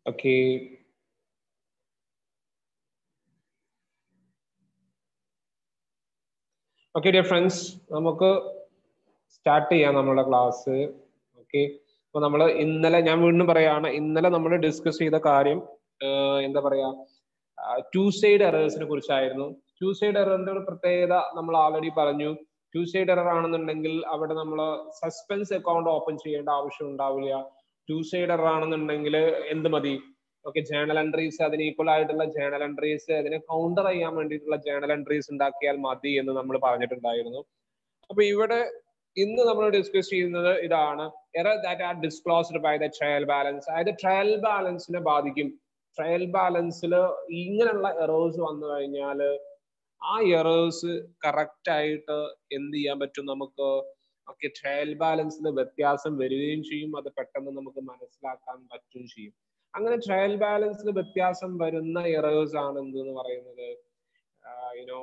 Okay okay dear friends നമുക്ക് start ചെയ്യാം നമ്മുടെ ക്ലാസ് ഓക്കെ അപ്പൊ നമ്മൾ ഇന്നലെ ഞാൻ വീണ്ടും പറയാണ് ഇന്നലെ നമ്മൾ ഡിസ്കസ് ചെയ്ത കാര്യം ആഹ് എന്താ പറയാ ടു സൈഡ് എറേഴ്സിനെ കുറിച്ചായിരുന്നു ടു സൈഡ് എററിന്റെ ഒരു പ്രത്യേകത നമ്മൾ ആൾറെഡി പറഞ്ഞു ടു സൈഡ് എറർ ആണെന്നുണ്ടെങ്കിൽ അവിടെ നമ്മൾ സസ്പെൻസ് അക്കൗണ്ട് ഓപ്പൺ ചെയ്യേണ്ട ആവശ്യം ഉണ്ടാവില്ല ടു സൈഡ് എറർ ആണെന്നുണ്ടെങ്കിൽ എന്ത് മതി ഓക്കെ ജേണൽ എൻട്രീസ് അതിന് ഈക്വൽ ആയിട്ടുള്ള ജേണൽ എൻട്രീസ് അതിനെ കൗണ്ടർ ചെയ്യാൻ വേണ്ടിയിട്ടുള്ള ജേണൽ എൻട്രീസ് ഉണ്ടാക്കിയാൽ മതി എന്ന് നമ്മൾ പറഞ്ഞിട്ടുണ്ടായിരുന്നു അപ്പൊ ഇവിടെ ഇന്ന് നമ്മൾ ഡിസ്കസ് ചെയ്യുന്നത് ഇതാണ് error that are disclosed by the trial balance അതായത് ട്രയൽ ബാലൻസിനെ ബാധിക്കും ട്രയൽ ബാലൻസിൽ ഇങ്ങനെയുള്ള എറേഴ്സ് വന്നു കഴിഞ്ഞാൽ ആ എറേഴ്സ് കറക്റ്റ് ആയിട്ട് എന്ത് ചെയ്യാൻ പറ്റും നമുക്ക് ഓക്കെ ട്രയൽ ബാലൻസിൽ വ്യത്യാസം വരികയും ചെയ്യും അത് പെട്ടെന്ന് നമുക്ക് മനസ്സിലാക്കാൻ പറ്റുകയും ചെയ്യും അങ്ങനെ ട്രയൽ ബാലൻസിൽ വ്യത്യാസം വരുന്ന എറേഴ്സ് ആണ് എന്തെന്ന് പറയുന്നത് യുനോ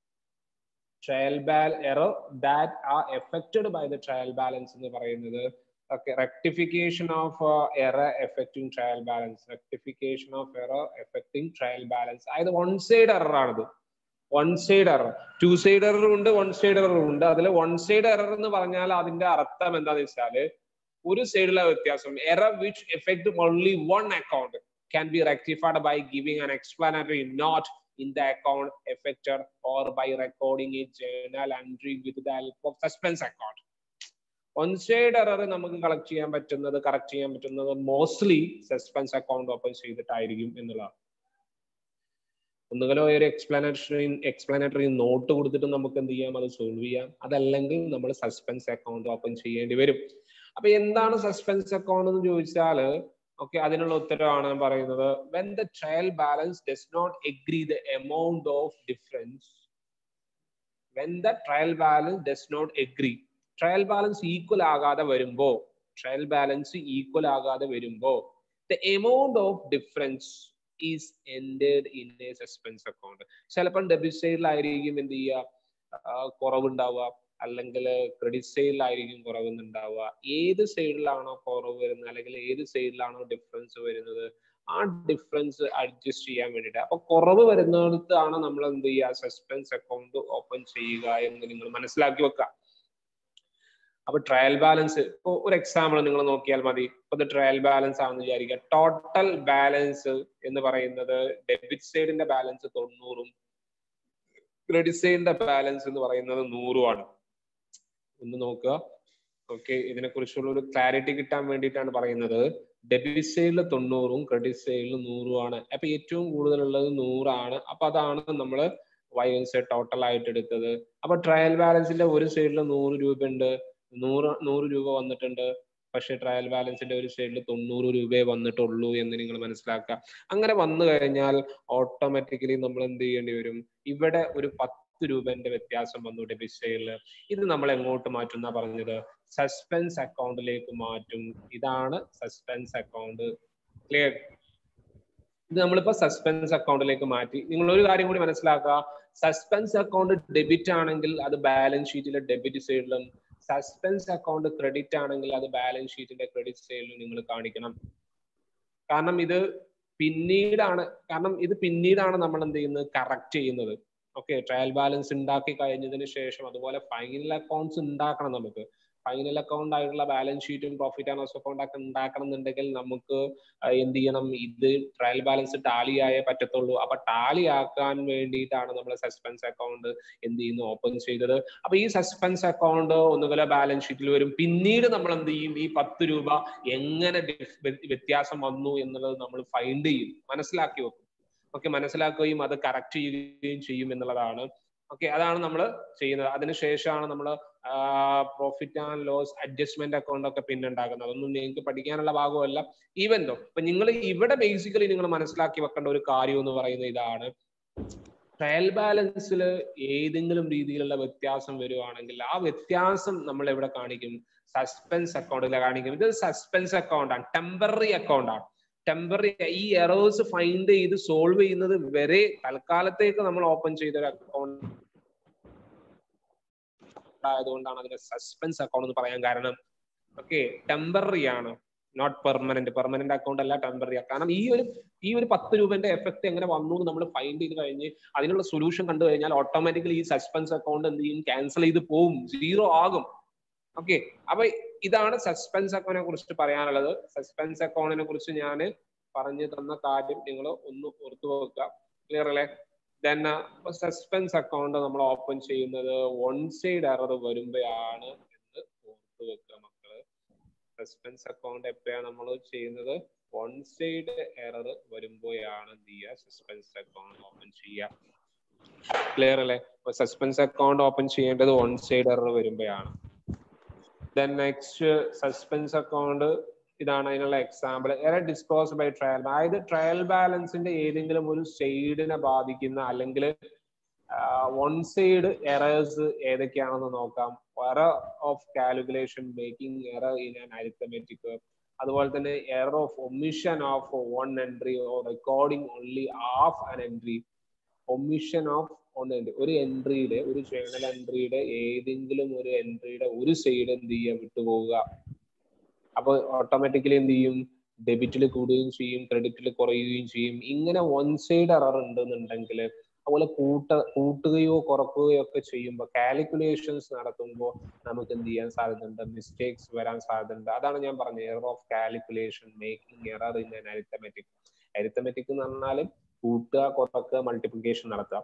ട്രയൽ ബാൽ error that are affected by the trial balance എന്ന് പറയുന്നത് okay rectification of error affecting trial balance rectification of error affecting trial balance അതായത് വൺ സൈഡ് എറർ ആണിത് one side error two side error ഉണ്ട് one side error ഉണ്ട് അതിൽ one side error എന്ന് പറഞ്ഞാൽ അതിന്റെ അർത്ഥം എന്താന്ന് വെച്ചാല് ഒരു സൈഡിലെ വ്യത്യാസം error which affect only one account can be rectified by giving an explanatory note in the account affected or by recording a journal entry with the help of suspense account. One side error നമുക്ക് collect ചെയ്യാൻ പറ്റുന്നത് correct ചെയ്യാൻ പറ്റുന്നത് mostly suspense account open ചെയ്തിട്ടായിരിക്കും എന്നുള്ളതാണ് ഒന്നുകിലോ ഒരു എക്സ്പ്ലാനറ്ററി എക്സ്പ്ലാനറ്ററി not കൊടുത്തിട്ട് നമുക്ക് എന്ത് ചെയ്യാം അത് സോൾവ് ചെയ്യാം അതല്ലെങ്കിൽ നമ്മൾ സസ്പെൻസ് അക്കൗണ്ട് ഓപ്പൺ ചെയ്യേണ്ടി വരും അപ്പൊ എന്താണ് സസ്പെൻസ് അക്കൗണ്ട് എന്ന് ചോദിച്ചാല് ഓക്കെ അതിനുള്ള ഉത്തരവാണ് പറയുന്നത് when the trial balance does not agree the amount of difference when the trial balance does not agree trial balance equal ആകാതെ വരുമ്പോ ട്രയൽ ബാലൻസ് ഈക്വൽ ആകാതെ വരുമ്പോ the amount of difference is entered in a suspense account ചിലപ്പോൾ debit സൈഡിലായിരിക്കും എന്ത് ചെയ്യുക കുറവുണ്ടാവുക അല്ലെങ്കിൽ credit സൈഡിലായിരിക്കും കുറവുണ്ടാവുക ഏത് സൈഡിലാണോ കുറവ് വരുന്നത് അല്ലെങ്കിൽ ഏത് സൈഡിലാണോ ഡിഫറൻസ് വരുന്നത് ആ ഡിഫറൻസ് അഡ്ജസ്റ്റ് ചെയ്യാൻ വേണ്ടിയിട്ട് അപ്പൊ കുറവ് വരുന്നിടത്താണ് നമ്മൾ എന്ത് ചെയ്യുക സസ്പെൻസ് അക്കൗണ്ട് ഓപ്പൺ ചെയ്യുക എന്ന് നിങ്ങൾ മനസ്സിലാക്കി വെക്കുക അപ്പൊ ട്രയൽ ബാലൻസ് ഇപ്പൊ ഒരു എക്സാമ്പിൾ നിങ്ങൾ നോക്കിയാൽ മതി ഇപ്പൊ ഇത് ട്രയൽ ബാലൻസ് ആണെന്ന് വിചാരിക്കുക ടോട്ടൽ ബാലൻസ് എന്ന് പറയുന്നത് ഡെബിറ്റ് സൈഡിന്റെ ബാലൻസ് തൊണ്ണൂറും ക്രെഡിറ്റ് സൈഡിന്റെ ബാലൻസ് എന്ന് പറയുന്നത് നൂറുമാണ് ഒന്ന് നോക്കുക ഓക്കെ ഇതിനെ കുറിച്ചുള്ള ഒരു ക്ലാരിറ്റി കിട്ടാൻ വേണ്ടിയിട്ടാണ് പറയുന്നത് ഡെബിറ്റ് സൈഡിൽ തൊണ്ണൂറും ക്രെഡിറ്റ് സൈഡിൽ നൂറുമാണ് അപ്പൊ ഏറ്റവും കൂടുതലുള്ളത് നൂറാണ് അപ്പൊ അതാണ് നമ്മൾ വൈകൻസ് ടോട്ടൽ ആയിട്ട് എടുത്തത് അപ്പൊ ട്രയൽ ബാലൻസിന്റെ ഒരു സൈഡിൽ നൂറ് രൂപ ഉണ്ട് നൂറ് നൂറ് രൂപ വന്നിട്ടുണ്ട് പക്ഷെ ട്രയൽ ബാലൻസിന്റെ ഒരു സൈഡിൽ തൊണ്ണൂറ് രൂപയെ വന്നിട്ടുള്ളൂ എന്ന് നിങ്ങൾ മനസ്സിലാക്കുക അങ്ങനെ വന്നു കഴിഞ്ഞാൽ ഓട്ടോമാറ്റിക്കലി നമ്മൾ എന്ത് ചെയ്യേണ്ടി വരും ഇവിടെ ഒരു പത്ത് രൂപന്റെ വ്യത്യാസം വന്നു ഡെബിറ്റ് സൈഡിൽ ഇത് നമ്മൾ എങ്ങോട്ട് മാറ്റുന്ന പറഞ്ഞത് സസ്പെൻസ് അക്കൗണ്ടിലേക്ക് മാറ്റും ഇതാണ് സസ്പെൻസ് അക്കൗണ്ട് ക്ലിയർ ഇത് നമ്മളിപ്പോ സസ്പെൻസ് അക്കൗണ്ടിലേക്ക് മാറ്റി നിങ്ങൾ ഒരു കാര്യം കൂടി മനസ്സിലാക്കുക സസ്പെൻസ് അക്കൗണ്ട് ഡെബിറ്റ് ആണെങ്കിൽ അത് ബാലൻസ് ഷീറ്റിലെ ഡെബിറ്റ് സൈഡിലും സസ്പെൻസ് അക്കൗണ്ട് ക്രെഡിറ്റ് ആണെങ്കിൽ അത് ബാലൻസ് ഷീറ്റിന്റെ ക്രെഡിറ്റ് സൈഡിലും നിങ്ങൾ കാണിക്കണം കാരണം ഇത് പിന്നീടാണ് കാരണം ഇത് പിന്നീടാണ് നമ്മൾ എന്ത് ചെയ്യുന്നത് കറക്റ്റ് ചെയ്യുന്നത് ഓക്കെ ട്രയൽ ബാലൻസ് ഉണ്ടാക്കി കഴിഞ്ഞതിന് ശേഷം അതുപോലെ ഫൈനൽ അക്കൗണ്ട്സ് ഉണ്ടാക്കണം നമുക്ക് ഫൈനൽ അക്കൗണ്ട് ആയിട്ടുള്ള ബാലൻസ് ഷീറ്റും പ്രോഫിറ്റ് ആൻഡ് ലോസ് അക്കൗണ്ട് ഒക്കെ ഉണ്ടാക്കണം എന്നുണ്ടെങ്കിൽ നമുക്ക് എന്ത് ചെയ്യണം ഇത് ട്രയൽ ബാലൻസ് ടാലി ആയേ പറ്റത്തുള്ളൂ അപ്പൊ ടാലി ആക്കാൻ വേണ്ടിയിട്ടാണ് നമ്മൾ സസ്പെൻസ് അക്കൗണ്ട് എന്ത് ചെയ്യുന്നു ഓപ്പൺ ചെയ്തത് അപ്പൊ ഈ സസ്പെൻസ് അക്കൗണ്ട് ഒന്നുകിൽ ബാലൻസ് ഷീറ്റിൽ വരും പിന്നീട് നമ്മൾ എന്ത് ചെയ്യും ഈ പത്ത് രൂപ എങ്ങനെ വ്യത്യാസം വന്നു എന്നുള്ളത് നമ്മൾ ഫൈൻഡ് ചെയ്യും മനസ്സിലാക്കി വെക്കും ഓക്കെ മനസ്സിലാക്കുകയും അത് കറക്റ്റ് ചെയ്യുകയും ചെയ്യും എന്നുള്ളതാണ് ഓക്കെ അതാണ് നമ്മൾ ചെയ്യുന്നത് അതിനുശേഷമാണ് നമ്മൾ profit and loss adjustment account ഒക്കെ പിന്നെ ഉണ്ടാക്കുന്നത് അതൊന്നും നിങ്ങൾക്ക് പഠിക്കാനുള്ള ഭാഗമല്ല ഈവൻ ദോ ഇപ്പൊ നിങ്ങൾ ഇവിടെ ബേസിക്കലി നിങ്ങൾ മനസ്സിലാക്കി വെക്കേണ്ട ഒരു കാര്യം എന്ന് പറയുന്നത് ഇതാണ് ട്രയൽ ബാലൻസിൽ ഏതെങ്കിലും രീതിയിലുള്ള വ്യത്യാസം വരുവാണെങ്കിൽ ആ വ്യത്യാസം നമ്മൾ എവിടെ കാണിക്കും സസ്പെൻസ് അക്കൗണ്ടിൽ കാണിക്കും ഇത് സസ്പെൻസ് അക്കൗണ്ട് ആണ് ടെമ്പററി അക്കൗണ്ട് ആണ് ടെമ്പററി ഈ എറേഴ്സ് ഫൈൻഡ് ചെയ്ത് സോൾവ് ചെയ്യുന്നത് വരെ തൽക്കാലത്തേക്ക് നമ്മൾ ഓപ്പൺ ചെയ്ത ഒരു അക്കൗണ്ട് ആയതുകൊണ്ടാണ് അതിന്റെ സസ്പെൻസ് അക്കൗണ്ട് എന്ന് പറയാൻ കാരണം ഓക്കെ ടെമ്പററി ആണ് നോട്ട് പെർമനന്റ് പെർമനന്റ് അക്കൗണ്ട് അല്ല ടെമ്പററി കാരണം ഈ ഒരു ഈ ഒരു പത്ത് രൂപന്റെ എഫക്ട് എങ്ങനെ വന്നു എന്ന് നമ്മൾ ഫൈൻഡ് ചെയ്ത് കഴിഞ്ഞ് അതിനുള്ള സൊല്യൂഷൻ കണ്ടു കഴിഞ്ഞാൽ ഓട്ടോമാറ്റിക്കലി ഈ സസ്പെൻസ് അക്കൗണ്ട് എന്ത് ചെയ്യും ക്യാൻസൽ ചെയ്ത് പോവും സീറോ ആകും ഓക്കെ അപ്പൊ ഇതാണ് സസ്പെൻസ് അക്കൗണ്ടിനെ കുറിച്ച് പറയാനുള്ളത് സസ്പെൻസ് അക്കൗണ്ടിനെ കുറിച്ച് ഞാൻ പറഞ്ഞു തന്ന കാര്യം നിങ്ങൾ ഒന്ന് ഓർത്തു വെക്കുക ക്ലിയർ അല്ലേ ദെൻ സസ്പെൻസ് അക്കൗണ്ട് നമ്മൾ ഓപ്പൺ ചെയ്യുന്നത് വൺ സൈഡ് എറർ വരുമ്പോഴാണ് എന്ന് ഓർത്തു വെക്കുക മക്കള് സസ്പെൻസ് അക്കൗണ്ട് എപ്പോഴാണ് നമ്മൾ ചെയ്യുന്നത് വൺ സൈഡ് എറർ വരുമ്പോഴാണ് എന്ത് ചെയ്യുക സസ്പെൻസ് അക്കൗണ്ട് ഓപ്പൺ ചെയ്യുക ക്ലിയർ അല്ലേ അപ്പൊ സസ്പെൻസ് അക്കൗണ്ട് ഓപ്പൺ ചെയ്യേണ്ടത് വൺ സൈഡ് എറർ വരുമ്പോഴാണ് ദെൻ നെക്സ്റ്റ് സസ്പെൻസ് അക്കൗണ്ട് ഇതാണ് അതിനുള്ള example error dispose by trial അതായത് ട്രയൽ ബാലൻസിന്റെ ഏതെങ്കിലും ഒരു സൈഡിനെ ബാധിക്കുന്ന അല്ലെങ്കിൽ വൺ സൈഡ് എറേഴ്സ് ഏതൊക്കെയാണെന്ന് നോക്കാം error of calculation making error in an arithmetic അതുപോലെ തന്നെ error of omission of one entry or recording only half an entry omission of on entry ഒരു എൻട്രിയുടെ ഒരു ജേണൽ എൻട്രിയുടെ ഏതെങ്കിലും ഒരു എൻട്രിയുടെ ഒരു സൈഡ് എന്ത് ചെയ്യുക വിട്ടുപോവുക അപ്പൊ ഓട്ടോമാറ്റിക്കലി എന്ത് ചെയ്യും ഡെബിറ്റിൽ കൂടുകയും ചെയ്യും ക്രെഡിറ്റിൽ കുറയുകയും ചെയ്യും ഇങ്ങനെ വൺ സൈഡ് എറർ ഉണ്ടെന്നുണ്ടെങ്കിൽ അതുപോലെ കൂട്ട കൂട്ടുകയോ കുറക്കുകയോ ഒക്കെ ചെയ്യുമ്പോൾ കാൽക്കുലേഷൻസ് നടത്തുമ്പോൾ നമുക്ക് എന്ത് ചെയ്യാൻ സാധ്യതയുണ്ട് മിസ്റ്റേക്സ് വരാൻ സാധ്യതയുണ്ട് അതാണ് ഞാൻ പറഞ്ഞത് error of calculation making error in an arithmetic arithmetic എന്ന് പറഞ്ഞാൽ കൂട്ടുക കുറക്കുക മൾട്ടിപ്ലിക്കേഷൻ നടത്തുക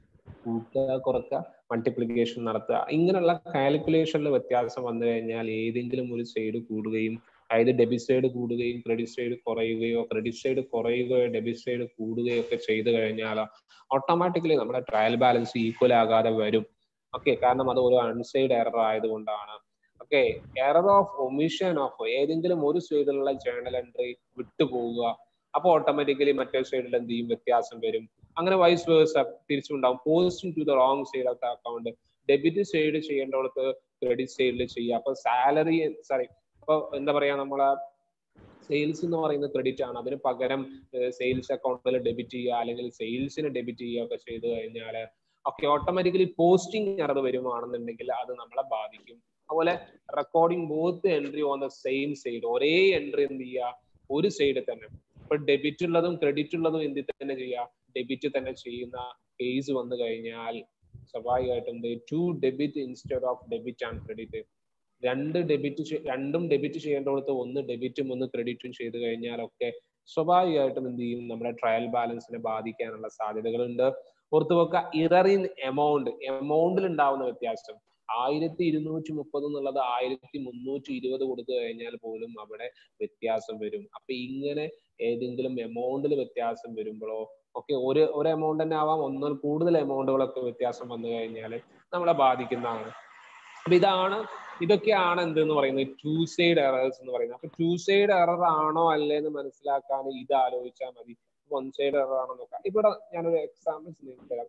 കൂട്ടുക കുറക്കുക മൾട്ടിപ്ലിക്കേഷൻ നടത്തുക ഇങ്ങനെയുള്ള കാൽക്കുലേഷനിൽ വ്യത്യാസം വന്നു കഴിഞ്ഞാൽ ഏതെങ്കിലും ഒരു സൈഡ് കൂടുകയും അതായത് ഡെബിറ്റ് സൈഡ് കൂടുകയും ക്രെഡിറ്റ് സൈഡ് കുറയുകയോ ക്രെഡിറ്റ് സൈഡ് കുറയുകയോ ഡെബിറ്റ് സൈഡ് കൂടുകയോ ഒക്കെ ചെയ്തു കഴിഞ്ഞാൽ ഓട്ടോമാറ്റിക്കലി നമ്മുടെ ട്രയൽ ബാലൻസ് ഈക്വൽ ആകാതെ വരും ഓക്കെ കാരണം അത് ഒരു അൺസൈഡ് എറർ ആയതുകൊണ്ടാണ് okay error of omission of ഏതെങ്കിലും ഒരു സൈഡിലുള്ള ജേണൽ എൻട്രി വിട്ടുപോവുക അപ്പൊ ഓട്ടോമാറ്റിക്കലി മറ്റേ സൈഡിൽ എന്ത് ചെയ്യും വ്യത്യാസം വരും അങ്ങനെ വൈസ് വേഴ്സ തിരിച്ചുണ്ടാവും posting to the wrong side of the account debit side ചെയ്യേണ്ടവർക്ക് ക്രെഡിറ്റ് സൈഡിൽ ചെയ്യുക അപ്പൊ സാലറി സോറി ഇപ്പൊ എന്താ പറയാ നമ്മളെ സെയിൽസ് എന്ന് പറയുന്ന ക്രെഡിറ്റ് ആണ് അതിന് പകരം സെയിൽസ് അക്കൗണ്ടിൽ ഡെബിറ്റ് ചെയ്യുക അല്ലെങ്കിൽ സെയിൽസിന് ഡെബിറ്റ് ചെയ്യുക ഒക്കെ ചെയ്ത് കഴിഞ്ഞാൽ ഒക്കെ ഓട്ടോമാറ്റിക്കലി പോസ്റ്റിംഗ് എറർ വരുവാണെന്നുണ്ടെങ്കിൽ അത് നമ്മളെ ബാധിക്കും അതുപോലെ recording both entry on the same side ഒരേ എൻട്രി എന്ത് ചെയ്യുക ഒരു സൈഡ് തന്നെ ഇപ്പൊ ഡെബിറ്റ് ഉള്ളതും ക്രെഡിറ്റ് ഉള്ളതും എന്തിൽ തന്നെ ചെയ്യുക ഡെബിറ്റ് തന്നെ ചെയ്യുന്ന കേസ് വന്നു കഴിഞ്ഞാൽ സ്വാഭാവികമായിട്ടും two debit instead of debit and credit രണ്ട് ഡെബിറ്റ് രണ്ടും ഡെബിറ്റ് ചെയ്യേണ്ടടുത്ത് ഒന്ന് ഡെബിറ്റും ഒന്ന് ക്രെഡിറ്റും ചെയ്ത് കഴിഞ്ഞാലൊക്കെ സ്വാഭാവികമായിട്ടും എന്ത് ചെയ്യും നമ്മുടെ ട്രയൽ ബാലൻസിനെ ബാധിക്കാനുള്ള സാധ്യതകളുണ്ട് ഓർത്തു വെക്കുക ഇററിൻ എമൗണ്ട് എമൗണ്ടിൽ ഉണ്ടാവുന്ന വ്യത്യാസം ആയിരത്തി ഇരുന്നൂറ്റി മുപ്പത് എന്നുള്ളത് ആയിരത്തി മുന്നൂറ്റി ഇരുപത് കൊടുത്തു കഴിഞ്ഞാൽ പോലും അവിടെ വ്യത്യാസം വരും അപ്പൊ ഇങ്ങനെ ഏതെങ്കിലും എമൗണ്ടിൽ വ്യത്യാസം വരുമ്പോഴോ ഒക്കെ ഒരു ഒരു എമൗണ്ട് തന്നെ ആവാം ഒന്നിൽ കൂടുതൽ എമൗണ്ടുകളൊക്കെ വ്യത്യാസം വന്നു കഴിഞ്ഞാൽ നമ്മളെ ബാധിക്കുന്നതാണ് അപ്പൊ ഇതാണ് ഇതൊക്കെയാണ് എന്ത് എന്ന് പറയുന്നത് ടു സൈഡ് എറേഴ്സ് എന്ന് പറയുന്നത് അപ്പൊ ടു സൈഡ് എറർ ആണോ അല്ലേ എന്ന് മനസ്സിലാക്കാൻ ഇത് ആലോചിച്ചാൽ മതി വൺ സൈഡ് എറർ ആണോ നോക്കാം ഇവിടെ ഞാനൊരു എക്സാമ്പിൾസ് നിങ്ങൾക്ക് തരാം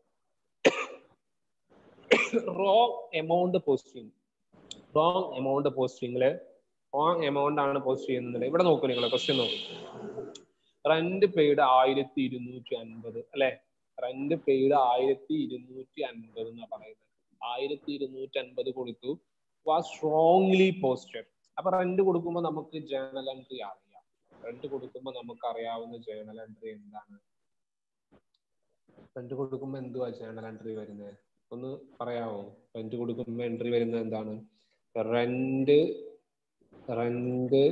wrong amount posting wrong amount പോസ്റ്റിംഗില് റോങ് എമൗണ്ട് ആണ് പോസ്റ്റ് ചെയ്യുന്നത് ഇവിടെ നോക്കൂ നിങ്ങൾ ക്വസ്റ്റ്യൻ നോക്കൂ റെന്റ് പെയ്ഡ് ആയിരത്തി ഇരുന്നൂറ്റി അൻപത് അല്ലെ റെന്റ് പെയ്ഡ് ആയിരത്തി ഇരുന്നൂറ്റി അൻപത് എന്നാ പറയുന്നത് ആയിരത്തി ഇരുന്നൂറ്റി അൻപത് കൊടുത്തു വാസ് സ്ട്രോങ്ലി പോസ്റ്റഡ് അപ്പൊ റെന്റ് കൊടുക്കുമ്പോൾ നമുക്ക് ജേണൽ എൻട്രി അറിയാം റെന്റ് കൊടുക്കുമ്പോൾ നമുക്ക് അറിയാവുന്ന ജേണൽ എൻട്രി എന്താണ് റെന്റ് കൊടുക്കുമ്പോൾ എന്തുവാ ജേണൽ എൻട്രി വരുന്നത് ഒന്ന് പറയാമോ റെന്റ് കൊടുക്കുമ്പോൾ എൻട്രി വരുന്നത് എന്താണ് rent rent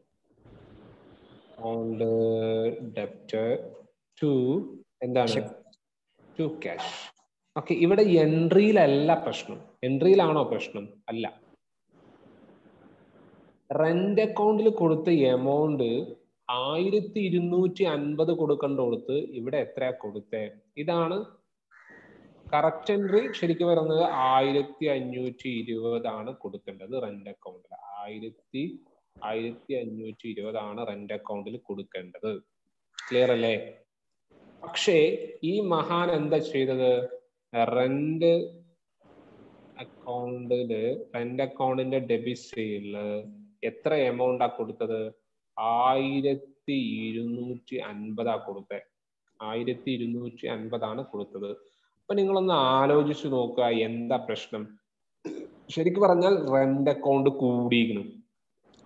on debit to എന്താണ് ടു ക്യാഷ് ഓക്കെ ഇവിടെ എൻട്രിയിലല്ല പ്രശ്നം എൻട്രിയിലാണോ പ്രശ്നം അല്ല റെന്റ് അക്കൗണ്ടിൽ കൊടുത്ത എമൗണ്ട് ആയിരത്തി ഇരുന്നൂറ്റി അൻപത് കൊടുക്കേണ്ട കൊടുത്ത് ഇവിടെ എത്രയാ കൊടുത്തേ ഇതാണ് കറക്റ്റ് എൻട്രി ശരിക്കും വരുന്നത് ആയിരത്തി അഞ്ഞൂറ്റി ഇരുപതാണ് കൊടുക്കേണ്ടത് റെന്റ് അക്കൗണ്ടിൽ ആയിരത്തി ആയിരത്തി അഞ്ഞൂറ്റി ഇരുപതാണ് റെന്റ് അക്കൗണ്ടിൽ കൊടുക്കേണ്ടത് ക്ലിയർ അല്ലേ പക്ഷേ ഈ മഹാൻ എന്താ ചെയ്തത് റെന്റ് അക്കൗണ്ടില് റെന്റ് അക്കൗണ്ടിന്റെ ഡെബിറ്റ് സൈഡില് എത്ര എമൗണ്ടാ കൊടുത്തത് ആയിരത്തി ഇരുന്നൂറ്റി അൻപതാ കൊടുത്തത് ആയിരത്തി ഇരുന്നൂറ്റി അൻപതാണ് കൊടുത്തത് അപ്പൊ നിങ്ങളൊന്ന് ആലോചിച്ചു നോക്കുക എന്താ പ്രശ്നം ശരിക്കും പറഞ്ഞാൽ റെന്റ് അക്കൗണ്ട് കൂടിയിരിക്കണം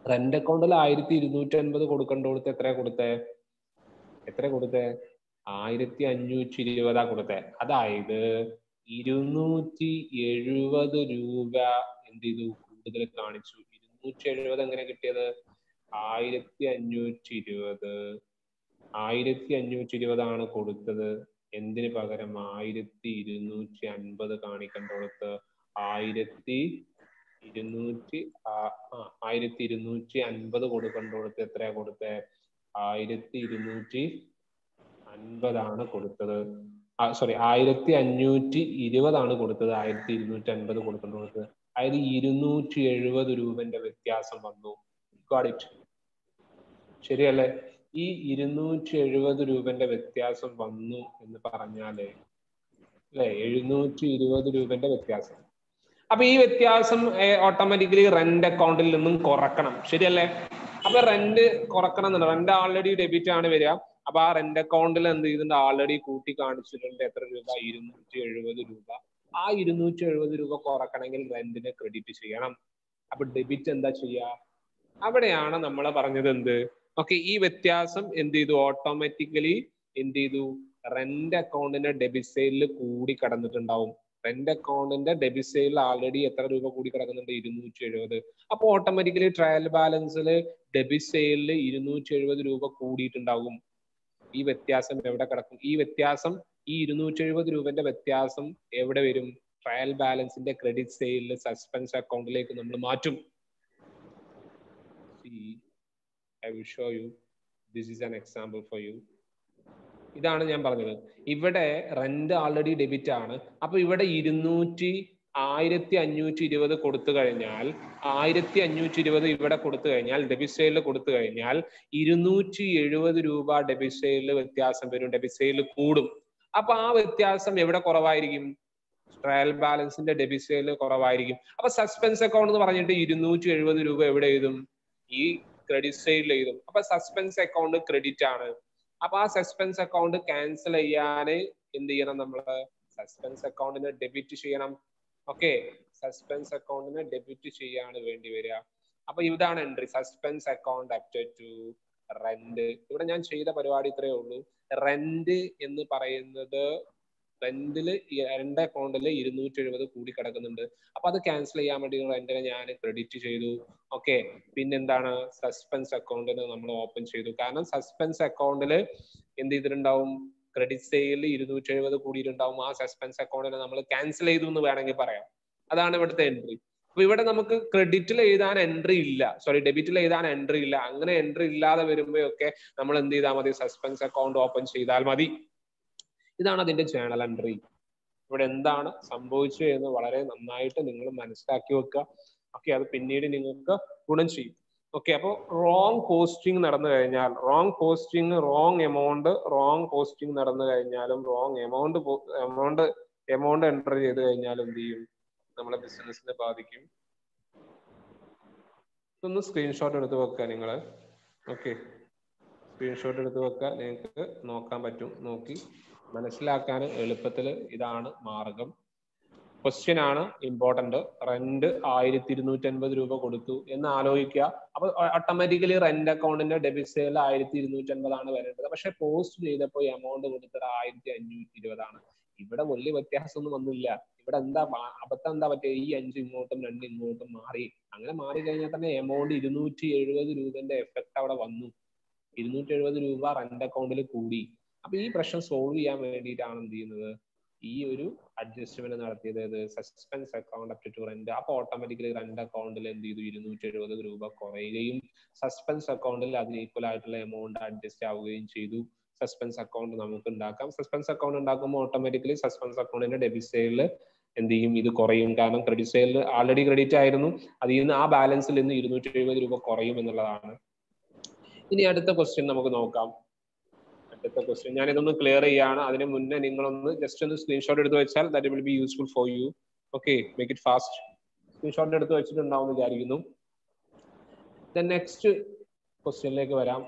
റെന്റ് അക്കൗണ്ടിൽ ആയിരത്തി ഇരുന്നൂറ്റി അൻപത് കൊടുക്കേണ്ടടുത്ത് എത്ര കൊടുത്തേ എത്ര കൊടുത്തേ ആയിരത്തി അഞ്ഞൂറ്റി ഇരുപതാ കൊടുത്തേ അതായത് ഇരുന്നൂറ്റി എഴുപത് രൂപ എന്ത് ചെയ്തു കൂടുതൽ കാണിച്ചു ഇരുന്നൂറ്റി എഴുപത് എങ്ങനെ കിട്ടിയത് ആയിരത്തി അഞ്ഞൂറ്റി ഇരുപത് ആയിരത്തി അഞ്ഞൂറ്റി ഇരുപതാണ് കൊടുത്തത് എന്തിന് പകരം ആയിരത്തി ഇരുന്നൂറ്റി അൻപത് കാണിക്കേണ്ടടുത്ത് ആയിരത്തി ഇരുന്നൂറ്റി ആയിരത്തി ഇരുന്നൂറ്റി അൻപത് കൊടുക്കേണ്ടടുത്ത് എത്രയാ കൊടുത്തത് ആയിരത്തി ഇരുന്നൂറ്റി അൻപതാണ് കൊടുത്തത് സോറി ആയിരത്തി അഞ്ഞൂറ്റി ഇരുപതാണ് കൊടുത്തത് ആയിരത്തി ഇരുന്നൂറ്റി അൻപത് കൊടുക്കേണ്ടത് അതായത് ഇരുന്നൂറ്റി എഴുപത് രൂപന്റെ വ്യത്യാസം വന്നു ഇറ്റ് ശരിയല്ലേ ഈ ഇരുന്നൂറ്റി എഴുപത് രൂപന്റെ വ്യത്യാസം വന്നു എന്ന് പറഞ്ഞാല് അല്ലെ എഴുന്നൂറ്റി ഇരുപത് രൂപന്റെ വ്യത്യാസം അപ്പൊ ഈ വ്യത്യാസം ഓട്ടോമാറ്റിക്കലി റെന്റ് അക്കൗണ്ടിൽ നിന്നും കുറക്കണം ശരിയല്ലേ അപ്പൊ റെന്റ് കുറക്കണം എന്നുണ്ട് റെന്റ് ആൾറെഡി ഡെബിറ്റ് ആണ് വരിക അപ്പൊ ആ റെന്റ് അക്കൗണ്ടിൽ എന്ത് ചെയ്തിട്ടുണ്ട് ആൾറെഡി കൂട്ടി കാണിച്ചിട്ടുണ്ട് എത്ര രൂപ ഇരുന്നൂറ്റി എഴുപത് രൂപ ആ ഇരുന്നൂറ്റി എഴുപത് രൂപ കുറക്കണമെങ്കിൽ റെന്റിനെ ക്രെഡിറ്റ് ചെയ്യണം അപ്പൊ ഡെബിറ്റ് എന്താ ചെയ്യുക അവിടെയാണ് നമ്മൾ പറഞ്ഞത് എന്ത് ഓക്കെ ഈ വ്യത്യാസം എന്ത് ചെയ്തു ഓട്ടോമാറ്റിക്കലി എന്ത് ചെയ്തു റെന്റ് അക്കൗണ്ടിന്റെ ഡെബിറ്റ് സൈഡിൽ കൂടി കടന്നിട്ടുണ്ടാവും റെന്റ് അക്കൗണ്ടിന്റെ ഡെബിറ്റ് സൈഡിൽ ആൾറെഡി എത്ര രൂപ കൂടി കിടക്കുന്നുണ്ട് ഇരുന്നൂറ്റി എഴുപത് അപ്പൊ ഓട്ടോമാറ്റിക്കലി ട്രയൽ ബാലൻസിൽ ഡെബിറ്റ് സൈഡിൽ ഇരുന്നൂറ്റി എഴുപത് രൂപ കൂടിയിട്ടുണ്ടാകും ഈ വ്യത്യാസം എവിടെ കിടക്കും ഈ വ്യത്യാസം ഈ ഇരുന്നൂറ്റി എഴുപത് രൂപന്റെ വ്യത്യാസം എവിടെ വരും ട്രയൽ ബാലൻസിന്റെ ക്രെഡിറ്റ് സെയിലിൽ സസ്പെൻസ് അക്കൗണ്ടിലേക്ക് നമ്മൾ മാറ്റും I will show you this is an example for you ഇതാണ് ഞാൻ പറഞ്ഞത് ഇവിടെ റെന്റ് ആൾറെഡി ഡെബിറ്റ് ആണ് അപ്പൊ ഇവിടെ ഇരുന്നൂറ്റി ആയിരത്തി അഞ്ഞൂറ്റി ഇരുപത് കൊടുത്തു കഴിഞ്ഞാൽ ആയിരത്തി അഞ്ഞൂറ്റി ഇരുപത് ഇവിടെ കൊടുത്തു കഴിഞ്ഞാൽ ഡെബിറ്റ് സെയിലിൽ കൊടുത്തു കഴിഞ്ഞാൽ ഇരുന്നൂറ്റി എഴുപത് രൂപ ഡെബിറ്റ് സെയിലിൽ വ്യത്യാസം വരും ഡെബിറ്റ് സെയിലിൽ കൂടും അപ്പൊ ആ വ്യത്യാസം എവിടെ കുറവായിരിക്കും ട്രയൽ ബാലൻസിന്റെ ഡെബിറ്റ് സെയിലിൽ കുറവായിരിക്കും അപ്പൊ സസ്പെൻസ് അക്കൗണ്ട് എന്ന് പറഞ്ഞിട്ട് ഇരുന്നൂറ്റി എഴുപത് രൂപ എവിടെ എഴുതും ഈ ക്രെഡിറ്റ് സൈഡിൽ എഴുതും അപ്പൊ സസ്പെൻസ് അക്കൗണ്ട് ക്രെഡിറ്റ് ആണ് അപ്പൊ ആ സസ്പെൻസ് അക്കൗണ്ട് ക്യാൻസൽ ചെയ്യാന് എന്ത് ചെയ്യണം നമ്മള് സസ്പെൻസ് അക്കൗണ്ടിന് ഡെബിറ്റ് ചെയ്യണം ഓക്കെ സസ്പെൻസ് അക്കൗണ്ടിന് ഡെബിറ്റ് ചെയ്യാണ് വേണ്ടി വരിക അപ്പൊ ഇതാണ് entry suspense account debited to rent ഇവിടെ ഞാൻ ചെയ്ത പരിപാടി ഇത്രയേ ഉള്ളൂ റെന്റ് എന്ന് പറയുന്നത് റെന്റില് റെന്റ് അക്കൗണ്ടിൽ ഇരുന്നൂറ്റി എഴുപത് കൂടി കിടക്കുന്നുണ്ട് അപ്പൊ അത് ക്യാൻസൽ ചെയ്യാൻ വേണ്ടി റെന്റിനെ ഞാൻ ക്രെഡിറ്റ് ചെയ്തു ഓക്കെ പിന്നെന്താണ് സസ്പെൻസ് അക്കൗണ്ടിന് നമ്മൾ ഓപ്പൺ ചെയ്തു കാരണം സസ്പെൻസ് അക്കൗണ്ടിൽ എന്ത് ചെയ്തിട്ടുണ്ടാവും ക്രെഡിറ്റ് സെയിലിൽ ഇരുന്നൂറ്റി എഴുപത് കൂടിയിട്ടുണ്ടാവും ആ സസ്പെൻസ് അക്കൗണ്ടിനെ നമ്മൾ ക്യാൻസൽ ചെയ്തു എന്ന് വേണമെങ്കിൽ പറയാം അതാണ് ഇവിടുത്തെ എൻട്രി അപ്പൊ ഇവിടെ നമുക്ക് ക്രെഡിറ്റിൽ എഴുതാൻ എൻട്രി ഇല്ല സോറി ഡെബിറ്റിൽ എഴുതാൻ എൻട്രി ഇല്ല അങ്ങനെ എൻട്രി ഇല്ലാതെ വരുമ്പോഴൊക്കെ നമ്മൾ എന്ത് ചെയ്താൽ മതി സസ്പെൻസ് അക്കൗണ്ട് ഓപ്പൺ ചെയ്താൽ മതി ഇതാണ് അതിന്റെ ജേണൽ എൻട്രി ഇവിടെ എന്താണ് സംഭവിച്ചത് എന്ന് വളരെ നന്നായിട്ട് നിങ്ങൾ മനസ്സിലാക്കി വെക്കുക ഓക്കെ അത് പിന്നീട് നിങ്ങൾക്ക് ഗുണം ചെയ്യും ഓക്കെ അപ്പോൾ റോങ് പോസ്റ്റിംഗ് നടന്നു കഴിഞ്ഞാൽ wrong posting wrong amount wrong posting നടന്നു കഴിഞ്ഞാലും wrong amount amount amount enter ചെയ്ത് കഴിഞ്ഞാൽ എന്ത് ചെയ്യും നമ്മളെ ബിസിനസ്സിനെ ബാധിക്കും ഇതൊന്ന് സ്ക്രീൻഷോട്ട് എടുത്ത് വെക്കുക നിങ്ങൾ ഓക്കെ സ്ക്രീൻഷോട്ട് എടുത്ത് വെക്കുക നിങ്ങൾക്ക് നോക്കാൻ പറ്റും നോക്കി മനസ്സിലാക്കാൻ എളുപ്പത്തിൽ ഇതാണ് മാർഗം ക്വസ്റ്റ്യൻ ആണ് ഇമ്പോർട്ടന്റ് റെന്റ് ആയിരത്തി ഇരുന്നൂറ്റി അൻപത് രൂപ കൊടുത്തു എന്ന് ആലോചിക്കുക അപ്പൊ ഓട്ടോമാറ്റിക്കലി റെന്റ് അക്കൗണ്ടിന്റെ ഡെബിറ്റ് സെയിൽ ആയിരത്തി ഇരുന്നൂറ്റി അൻപതാണ് വരേണ്ടത് പക്ഷെ പോസ്റ്റ് ചെയ്തപ്പോൾ എമൗണ്ട് കൊടുത്തത് ആയിരത്തി അഞ്ഞൂറ്റി ഇരുപതാണ് ഇവിടെ വലിയ വ്യത്യാസമൊന്നും വന്നില്ല ഇവിടെ എന്താ അബദ്ധം എന്താ പറ്റിയ ഈ അഞ്ച് ഇങ്ങോട്ടും രണ്ട് ഇങ്ങോട്ടും മാറി അങ്ങനെ മാറി കഴിഞ്ഞാൽ തന്നെ എമൗണ്ട് ഇരുന്നൂറ്റി എഴുപത് രൂപന്റെ എഫക്ട് അവിടെ വന്നു ഇരുന്നൂറ്റി എഴുപത് രൂപ റെന്റ് അക്കൗണ്ടിൽ കൂടി അപ്പൊ ഈ പ്രശ്നം സോൾവ് ചെയ്യാൻ വേണ്ടിയിട്ടാണ് എന്ത് ചെയ്യുന്നത് ഈ ഒരു അഡ്ജസ്റ്റ്മെന്റ് നടത്തിയത് suspense account up to rent അപ്പൊ ഓട്ടോമാറ്റിക്കലി റെന്റ് അക്കൗണ്ടിൽ എന്ത് ചെയ്തു ഇരുന്നൂറ്റി എഴുപത് രൂപ കുറയുകയും സസ്പെൻസ് അക്കൗണ്ടിൽ അതിന് ഈക്വൽ ആയിട്ടുള്ള എമൗണ്ട് അഡ്ജസ്റ്റ് ആവുകയും ചെയ്തു സസ്പെൻസ് അക്കൗണ്ട് നമുക്ക് ഉണ്ടാക്കാം സസ്പെൻസ് അക്കൗണ്ട് ഉണ്ടാക്കുമ്പോൾ ഓട്ടോമാറ്റിക്കലി സസ്പെൻസ് അക്കൗണ്ടിന്റെ ഡെബിറ്റ് സൈഡിൽ എന്ത് ചെയ്യും ഇത് കുറയും കാരണം ക്രെഡിറ്റ് സൈഡിൽ ആൾറെഡി ക്രെഡിറ്റ് ആയിരുന്നു അതിൽ നിന്ന് ആ ബാലൻസിൽ നിന്ന് ഇരുന്നൂറ്റി എഴുപത് രൂപ കുറയും എന്നുള്ളതാണ് ഇനി അടുത്ത ക്വസ്റ്റ്യൻ നമുക്ക് നോക്കാം അടുത്ത ക്വസ്റ്റ്യൻ ഞാൻ ഇതൊന്ന് ക്ലിയർ ചെയ്യാണ് അതിന് മുന്നേ നിങ്ങളൊന്ന് ജസ്റ്റ് ഒന്ന് സ്ക്രീൻഷോട്ട് എടുത്ത് വെച്ചാൽ that will be useful for you okay make it fast screenshot എടുത്ത് വെച്ചിട്ടുണ്ടാവും വിചാരിക്കുന്നു നെക്സ്റ്റ് ക്വസ്റ്റ്യനിലേക്ക് വരാം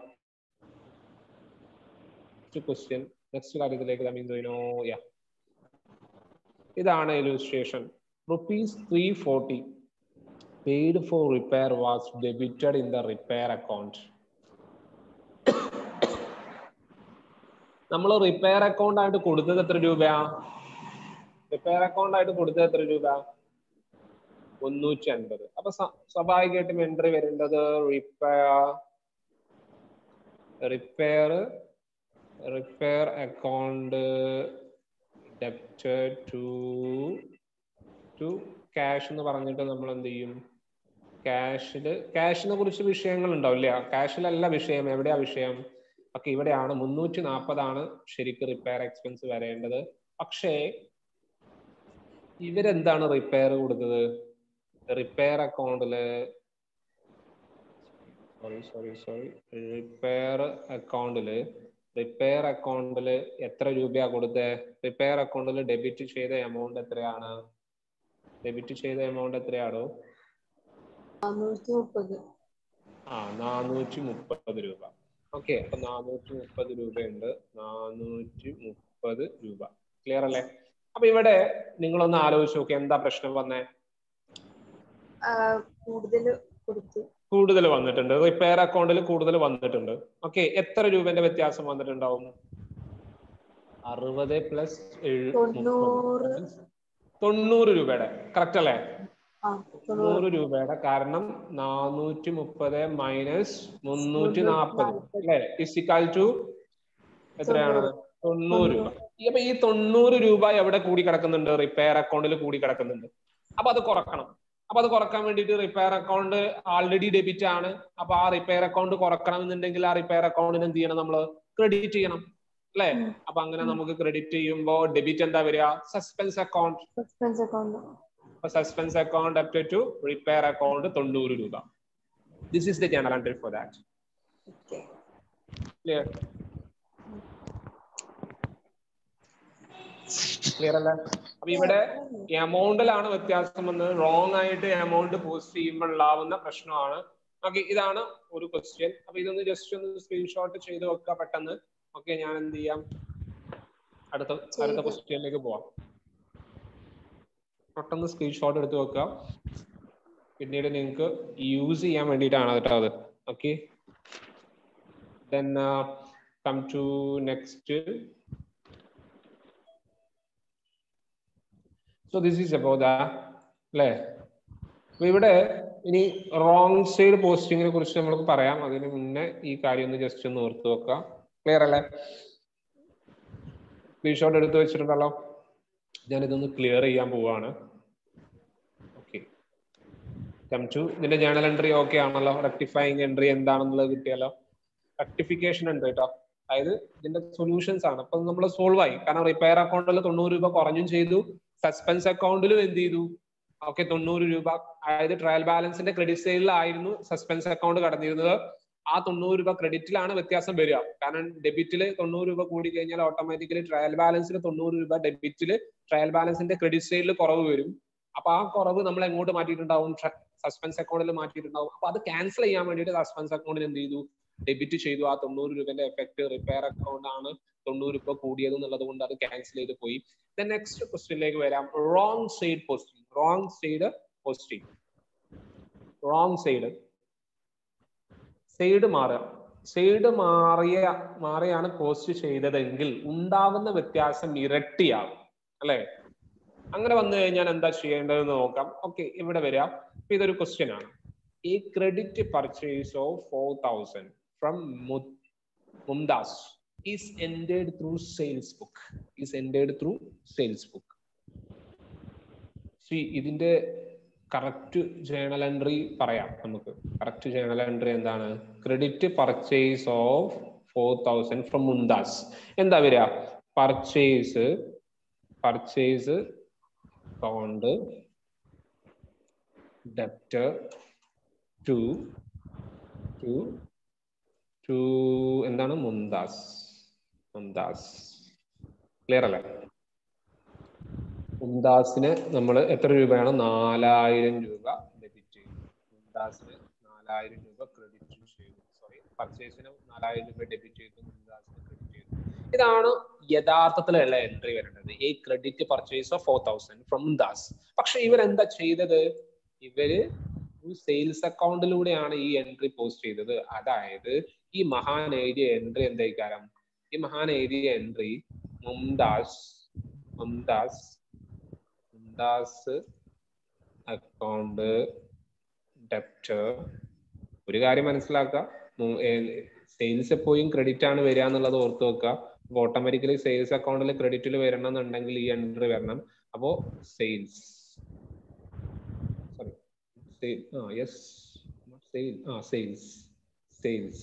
നെക്സ്റ്റ് ക്വസ്റ്റ്യൻ നെക്സ്റ്റ് കാര്യത്തിലേക്ക് തമ്മിൽ യാ ഇതാണ് illustration rupees three forty paid for repair was debited in the repair account നമ്മൾ റിപ്പയർ അക്കൗണ്ട് ആയിട്ട് കൊടുത്തത് എത്ര രൂപയാ റിപ്പയർ അക്കൗണ്ട് ആയിട്ട് കൊടുത്തത് എത്ര രൂപ മുന്നൂറ്റി അൻപത് അപ്പൊ സ- സ്വാഭാവികമായിട്ടും എൻട്രി വരേണ്ടത് repair repair repair account debited to to cash എന്ന് പറഞ്ഞിട്ട് നമ്മൾ എന്ത് ചെയ്യും ക്യാഷില് ക്യാഷിനെ കുറിച്ച് വിഷയങ്ങൾ ഉണ്ടാവില്ല ക്യാഷിലല്ല വിഷയം എവിടെയാ വിഷയം ഓക്കെ ഇവിടെയാണ് മുന്നൂറ്റി നാൽപ്പതാണ് ശരിക്കും റിപ്പയർ എക്സ്പെൻസ് വരേണ്ടത് പക്ഷേ ഇവരെന്താണ് റിപ്പയർ കൊടുത്തത് റിപ്പയർ അക്കൗണ്ടില് സോറി സോറി സോറി റിപ്പയർ അക്കൗണ്ടില് റിപ്പയർ അക്കൗണ്ടില് എത്ര രൂപയാ കൊടുത്തത് റിപ്പയർ അക്കൗണ്ടിൽ ഡെബിറ്റ് ചെയ്ത എമൗണ്ട് എത്രയാണ് ഡെബിറ്റ് ചെയ്ത എമൗണ്ട് എത്രയാണോ നാനൂറ്റി മുപ്പത് ആ നാനൂറ്റി മുപ്പത് രൂപ ഓക്കെ അപ്പൊ നാനൂറ്റി മുപ്പത് രൂപയുണ്ട് നാനൂറ്റി മുപ്പത് രൂപ ക്ലിയർ അല്ലേ അപ്പൊ ഇവിടെ നിങ്ങളൊന്ന് ആലോചിച്ച് നോക്കി എന്താ പ്രശ്നം വന്നേ കൂടുതൽ കൊടുത്തു കൂടുതൽ വന്നിട്ടുണ്ട് റിപ്പയർ അക്കൗണ്ടിൽ കൂടുതൽ വന്നിട്ടുണ്ട് ഓക്കെ എത്ര രൂപന്റെ വ്യത്യാസം വന്നിട്ടുണ്ടാവും അറുപത് പ്ലസ് തൊണ്ണൂറ്. തൊണ്ണൂറ് രൂപയുടെ കറക്റ്റ് അല്ലേ ആ തൊണ്ണൂറ് നൂറ് രൂപയുടെ കാരണം നാനൂറ്റി മുപ്പത് മൈനസ് മുന്നൂറ്റി നാൽപ്പത് അല്ലെ ഇസിക്കാൽ ടു എത്രയാണ് തൊണ്ണൂറ് രൂപ ഈ- അപ്പൊ ഈ തൊണ്ണൂറ് രൂപ എവിടെ കൂടി കിടക്കുന്നുണ്ട് റിപ്പയർ അക്കൗണ്ടിൽ കൂടി കിടക്കുന്നുണ്ട് അപ്പൊ അത് കുറക്കണം അപ്പൊ അത് കുറക്കാൻ വേണ്ടിയിട്ട് റിപ്പയർ അക്കൗണ്ട് ആൾറെഡി ഡെബിറ്റ് ആണ് അപ്പൊ ആ റിപ്പയർ അക്കൗണ്ട് കുറക്കണം എന്നുണ്ടെങ്കിൽ ആ റിപ്പയർ അക്കൗണ്ടിന് എന്ത് ചെയ്യണം നമ്മൾ ക്രെഡിറ്റ് ചെയ്യണം അല്ലെ ഉം. അപ്പൊ അങ്ങനെ നമുക്ക് ക്രെഡിറ്റ് ചെയ്യുമ്പോ ഡെബിറ്റ് എന്താ വരിക സസ്പെൻസ് അക്കൗണ്ട് സസ്പെൻസ് അക്കൗണ്ട് അപ്പൊ suspense account up to repair account തൊണ്ണൂറ് രൂപ this is the journal entry for that okay clear clear അല്ലേ അപ്പൊ ഇവിടെ എമൗണ്ടിലാണ് വ്യത്യാസം വന്നത് റോങ് ആയിട്ട് എമൗണ്ട് പോസ്റ്റ് ചെയ്യുമ്പോൾ ഉണ്ടാവുന്ന പ്രശ്നമാണ് ഓക്കെ ഇതാണ് ഒരു ക്വസ്റ്റ്യൻ അപ്പൊ ഇതൊന്ന് ജസ്റ്റ് ഒന്ന് സ്ക്രീൻഷോട്ട് ചെയ്ത് വെക്കുക പെട്ടെന്ന് ഓക്കെ ഞാൻ എന്ത് ചെയ്യാം അടുത്ത അടുത്ത ചെയ്തു. ക്വസ്റ്റ്യനിലേക്ക് പോവാം പെട്ടെന്ന് സ്ക്രീൻഷോട്ട് എടുത്ത് വെക്കുക പിന്നീട് നിങ്ങൾക്ക് യൂസ് ചെയ്യാൻ വേണ്ടിയിട്ടാണ് കേട്ടോ അത് okay then come to next so this is about അല്ലേ അപ്പൊ ഇവിടെ ഇനി റോങ് സൈഡ് പോസ്റ്റിങ്ങിനെ കുറിച്ച് നമുക്ക് പറയാം അതിന് മുന്നേ ഈ കാര്യം ഒന്ന് ജസ്റ്റ് ഒന്ന് ഓർത്ത് വെക്കാം ക്ലിയർ അല്ലേ സ്ക്രീൻഷോട്ട് എടുത്ത് വെച്ചിട്ടുണ്ടല്ലോ ഞാൻ ഇതൊന്ന് ക്ലിയർ ചെയ്യാൻ പോവാണ് ഓക്കെ കം ടു ഇതിന്റെ ജേണൽ എൻട്രി ഓക്കെ ആണല്ലോ റെക്ടിഫൈങ് എൻട്രി എന്താണെന്നുള്ളത് കിട്ടിയല്ലോ റെക്ടിഫിക്കേഷൻ ഉണ്ട് കേട്ടോ അതായത് ഇതിന്റെ സൊല്യൂഷൻസ് ആണ് അപ്പൊ നമ്മൾ സോൾവ് ആയി കാരണം റിപ്പയർ അക്കൗണ്ടിൽ തൊണ്ണൂറ് രൂപ കുറഞ്ഞും ചെയ്തു സസ്പെൻസ് അക്കൗണ്ടിലും എന്ത് ചെയ്തു ഓക്കെ തൊണ്ണൂറ് രൂപ അതായത് ട്രയൽ ബാലൻസിന്റെ ക്രെഡിറ്റ് സൈഡിലായിരുന്നു സസ്പെൻസ് അക്കൗണ്ട് കടന്നിരുന്നത് ആ തൊണ്ണൂറ് രൂപ ക്രെഡിറ്റിലാണ് വ്യത്യാസം വരിക കാരണം ഡെബിറ്റിൽ തൊണ്ണൂറ് രൂപ കൂടി കഴിഞ്ഞാൽ ഓട്ടോമാറ്റിക്കലി ട്രയൽ ബാലൻസിൽ തൊണ്ണൂറ് രൂപ ഡെബിറ്റിൽ ട്രയൽ ബാലൻസിന്റെ ക്രെഡിറ്റ് സൈഡിൽ കുറവ് വരും അപ്പൊ ആ കുറവ് നമ്മൾ എങ്ങോട്ട് മാറ്റിയിട്ടുണ്ടാവും സസ്പെൻസ് അക്കൗണ്ടിൽ മാറ്റിയിട്ടുണ്ടാവും അപ്പൊ അത് ക്യാൻസൽ ചെയ്യാൻ വേണ്ടിയിട്ട് സസ്പെൻസ് അക്കൗണ്ടിൽ എന്ത് ചെയ്തു ഡെബിറ്റ് ചെയ്തു ആ തൊണ്ണൂറ് രൂപന്റെ എഫക്ട് റിപ്പയർ അക്കൗണ്ട് ആണ് തൊണ്ണൂറ് രൂപ കൂടിയത് എന്നുള്ളത് കൊണ്ട് അത് ക്യാൻസൽ ചെയ്ത് പോയി നെക്സ്റ്റ് ക്വസ്റ്റ്യനിലേക്ക് വരാം wrong side posting wrong side posting wrong side side മാറുക സൈഡ് മാറിയ മാറിയാണ് പോസ്റ്റ് ചെയ്തതെങ്കിൽ ഉണ്ടാവുന്ന വ്യത്യാസം ഇരട്ടിയാകും അല്ലെ അങ്ങനെ വന്നു കഴിഞ്ഞാൽ എന്താ ചെയ്യേണ്ടതെന്ന് നോക്കാം ഓക്കെ ഇവിടെ വരിക അപ്പൊ ഇതൊരു ക്വസ്റ്റ്യൻ ആണ് ഈ credit purchase of four thousand from Mumtaz is entered through sales book is entered through sales book C ഇതിന്റെ കറക്റ്റ് ജേണൽ എൻട്രി പറയാം നമുക്ക് കറക്റ്റ് ജേണൽ എൻട്രി എന്താണ് credit purchase of four thousand from Mumtaz എന്താ വരിക purchase purchase account debtor to to to എന്താണ് Mumtaz Mumtaz clear അല്ലേ മുംതാസിന് നമ്മൾ എത്ര രൂപയാണ് നാലായിരം രൂപ ഡെബിറ്റ് ചെയ്തു മുംതാസിന് നാലായിരം രൂപ ക്രെഡിറ്റ് ചെയ്തു സോറി പർച്ചേസിന് നാലായിരം രൂപ ഡെബിറ്റ് ചെയ്തു മുംതാസിന് ക്രെഡിറ്റ് ചെയ്തു ഇതാണ് യഥാർത്ഥത്തിലുള്ള എൻട്രി വരേണ്ടത് ഈ credit purchase of four thousand from Mumtaz പക്ഷെ ഇവരെന്താ ചെയ്തത് ഇവര് സെയിൽസ് അക്കൗണ്ടിലൂടെയാണ് ഈ എൻട്രി പോസ്റ്റ് ചെയ്തത് അതായത് ഈ മഹാൻ എഴുതിയ എൻട്രി എന്തായിക്കാരം ഈ മഹാൻ എഴുതിയ entry Mumtaz Mumtaz Mumtaz account debtor ഒരു കാര്യം മനസ്സിലാക്കുക സെയിൽസ് എപ്പോഴും ക്രെഡിറ്റ് ആണ് വരിക എന്നുള്ളത് ഓർത്ത് വെക്കുക അപ്പൊ ഓട്ടോമാറ്റിക്കലി സെയിൽസ് അക്കൗണ്ടിൽ ക്രെഡിറ്റിൽ വരണം എന്നുണ്ടെങ്കിൽ ഈ എൻട്രി വരണം അപ്പോ sales sorry ah yes sale ah sales sales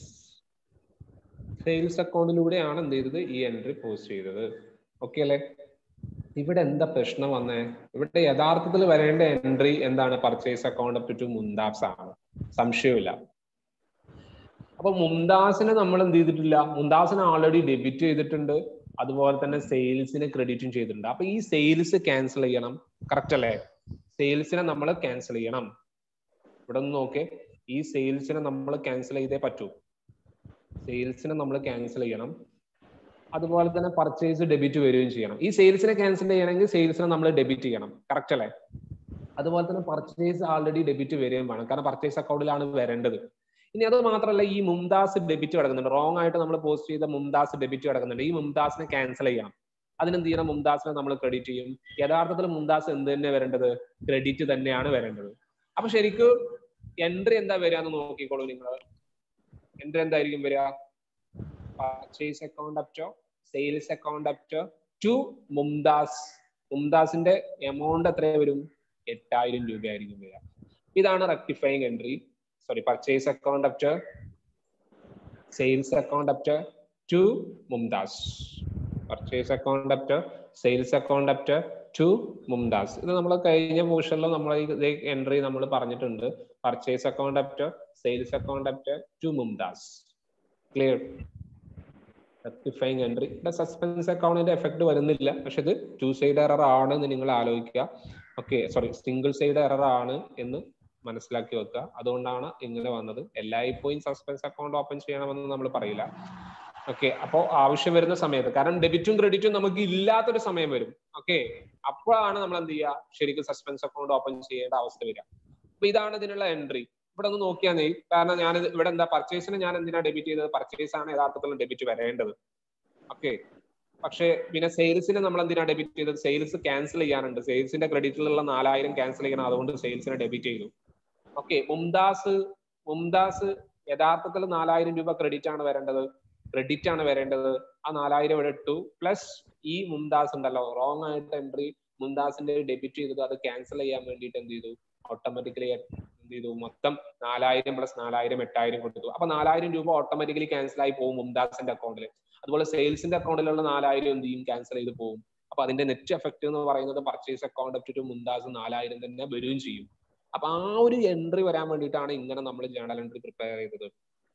sales അക്കൗണ്ടിലൂടെയാണ് എന്ത് ചെയ്തത് ഈ എൻട്രി പോസ്റ്റ് ചെയ്തത് ഓക്കെ അല്ലേ ഇവിടെ എന്താ പ്രശ്നം വന്നേ ഇവിടെ യഥാർത്ഥത്തിൽ വരേണ്ട എൻട്രി എന്താണ് purchase account up to Mumtaz ആണ് സംശയമില്ല അപ്പൊ മുംതാസിനെ നമ്മൾ എന്ത് ചെയ്തിട്ടില്ല മുംതാസിനെ ആൾറെഡി ഡെബിറ്റ് ചെയ്തിട്ടുണ്ട് അതുപോലെ തന്നെ സെയിൽസിന് ക്രെഡിറ്റും ചെയ്തിട്ടുണ്ട് അപ്പൊ ഈ സെയിൽസ് ക്യാൻസൽ ചെയ്യണം കറക്റ്റ് അല്ലേ സെയിൽസിനെ നമ്മൾ ക്യാൻസൽ ചെയ്യണം ഇവിടെ ഒന്ന് നോക്കേ ഈ സെയിൽസിനെ നമ്മൾ ക്യാൻസൽ ചെയ്തേ പറ്റൂ സെയിൽസിനെ നമ്മൾ ക്യാൻസൽ ചെയ്യണം അതുപോലെ തന്നെ പർച്ചേസ് ഡെബിറ്റ് വരികയും ചെയ്യണം ഈ സെയിൽസിനെ ക്യാൻസൽ ചെയ്യണമെങ്കിൽ സെയിൽസിനെ നമ്മൾ ഡെബിറ്റ് ചെയ്യണം കറക്റ്റ് അല്ലേ അതുപോലെ തന്നെ പർച്ചേസ് ആൾറെഡി ഡെബിറ്റ് വരികയും വേണം കാരണം പർച്ചേസ് അക്കൗണ്ടിലാണ് വരേണ്ടത് ഇനി അത് മാത്രമല്ല ഈ മുംതാസ് ഡെബിറ്റ് കിടക്കുന്നുണ്ട് റോങ് ആയിട്ട് നമ്മൾ പോസ്റ്റ് ചെയ്ത മുംതാസ് ഡെബിറ്റ് കിടക്കുന്നുണ്ട് ഈ മുംതാസിനെ ക്യാൻസൽ ചെയ്യണം അതിനെന്ത് ചെയ്യണം മുംതാസിനെ നമ്മൾ ക്രെഡിറ്റ് ചെയ്യും യഥാർത്ഥത്തിൽ മുംതാസ് എന്ത് തന്നെ വരേണ്ടത് ക്രെഡിറ്റ് തന്നെയാണ് വരേണ്ടത് അപ്പൊ ശരിക്കും എൻട്രി എന്താ വരിക എന്ന് നോക്കിക്കോളൂ നിങ്ങൾ എൻട്രി എന്തായിരിക്കും വരിക purchase account up to sales account up to to Mumtaz മുംതാസിന്റെ എമൗണ്ട് എത്ര വരും എട്ടായിരം രൂപയായിരിക്കും വരിക ഇതാണ് rectifying entry sorry purchase account up to sales account up to to Mumtaz purchase account up to sales account up to to Mumtaz ഇത് നമ്മൾ കഴിഞ്ഞ പോർഷനിൽ നമ്മൾ ഈ എൻട്രി നമ്മൾ പറഞ്ഞിട്ടുണ്ട് purchase account up to sales account up to to Mumtaz clear rectifying entry ഇവിടെ suspense അക്കൗണ്ടിന്റെ എഫക്ട് വരുന്നില്ല പക്ഷെ ഇത് ടു സൈഡ് എറർ ആണെന്ന് നിങ്ങൾ ആലോചിക്കുക okay sorry single side error ആണ് എന്ന് മനസ്സിലാക്കി വെക്കുക അതുകൊണ്ടാണ് ഇങ്ങനെ വന്നത് എല്ലായ്പ്പോഴും സസ്പെൻസ് അക്കൗണ്ട് ഓപ്പൺ ചെയ്യണമെന്ന് നമ്മൾ പറയില്ല ഓക്കെ അപ്പോൾ ആവശ്യം വരുന്ന സമയത്ത് കാരണം ഡെബിറ്റും ക്രെഡിറ്റും നമുക്ക് ഇല്ലാത്തൊരു സമയം വരും ഓക്കെ അപ്പോഴാണ് നമ്മൾ എന്ത് ചെയ്യുക ശരിക്കും സസ്പെൻസ് അക്കൗണ്ട് ഓപ്പൺ ചെയ്യേണ്ട അവസ്ഥ വരിക അപ്പൊ ഇതാണ് ഇതിനുള്ള എൻട്രി ഇവിടെ ഒന്ന് നോക്കിയാൽ മതി കാരണം ഞാൻ ഇവിടെ എന്താ പർച്ചേസിന് ഞാൻ എന്തിനാ ഡെബിറ്റ് ചെയ്തത് പർച്ചേസ് ആണ് യഥാർത്ഥത്തിൽ ഡെബിറ്റ് വരേണ്ടത് ഓക്കെ പക്ഷേ പിന്നെ സെയിൽസിന് നമ്മൾ എന്തിനാ ഡെബിറ്റ് ചെയ്തത് സെയിൽസ് ക്യാൻസൽ ചെയ്യാനുണ്ട് സെയിൽസിന്റെ ക്രെഡിറ്റിലുള്ള നാലായിരം ക്യാൻസൽ ചെയ്യണം അതുകൊണ്ട് സെയിൽസിനെ ഡെബിറ്റ് ചെയ്തു ഓക്കെ മുംതാസ് മുംതാസ് യഥാർത്ഥത്തിൽ നാലായിരം രൂപ ക്രെഡിറ്റ് ആണ് വരേണ്ടത് ക്രെഡിറ്റ് ആണ് വരേണ്ടത് ആ നാലായിരം ഇവിടെ ഇട്ടു പ്ലസ് ഈ മുംതാസ് ഉണ്ടല്ലോ റോങ് ആയിട്ട് എൻട്രി മുംതാസിന്റെ ഡെബിറ്റ് ചെയ്തത് അത് ക്യാൻസൽ ചെയ്യാൻ വേണ്ടിയിട്ട് എന്ത് ചെയ്തു ഓട്ടോമാറ്റിക്കലി എന്ത് ചെയ്തു മൊത്തം നാലായിരം പ്ലസ് നാലായിരം എട്ടായിരം കൊടുത്തു അപ്പൊ നാലായിരം രൂപ ഓട്ടോമാറ്റിക്കലി ക്യാൻസൽ ആയി പോകും മുംതാസിന്റെ അക്കൗണ്ടിൽ അതുപോലെ സെയിൽസിന്റെ അക്കൗണ്ടിലുള്ള നാലായിരം എന്ത് ചെയ്യും ക്യാൻസൽ ചെയ്ത് പോകും അപ്പൊ അതിന്റെ നെറ്റ് എഫക്ട് എന്ന് പറയുന്നത് purchase account up to Mumtaz നാലായിരം തന്നെ വരികയും ചെയ്യും അപ്പൊ ആ ഒരു എൻട്രി വരാൻ വേണ്ടിയിട്ടാണ് ഇങ്ങനെ നമ്മൾ ജേണൽ എൻട്രി പ്രിപ്പയർ ചെയ്തത്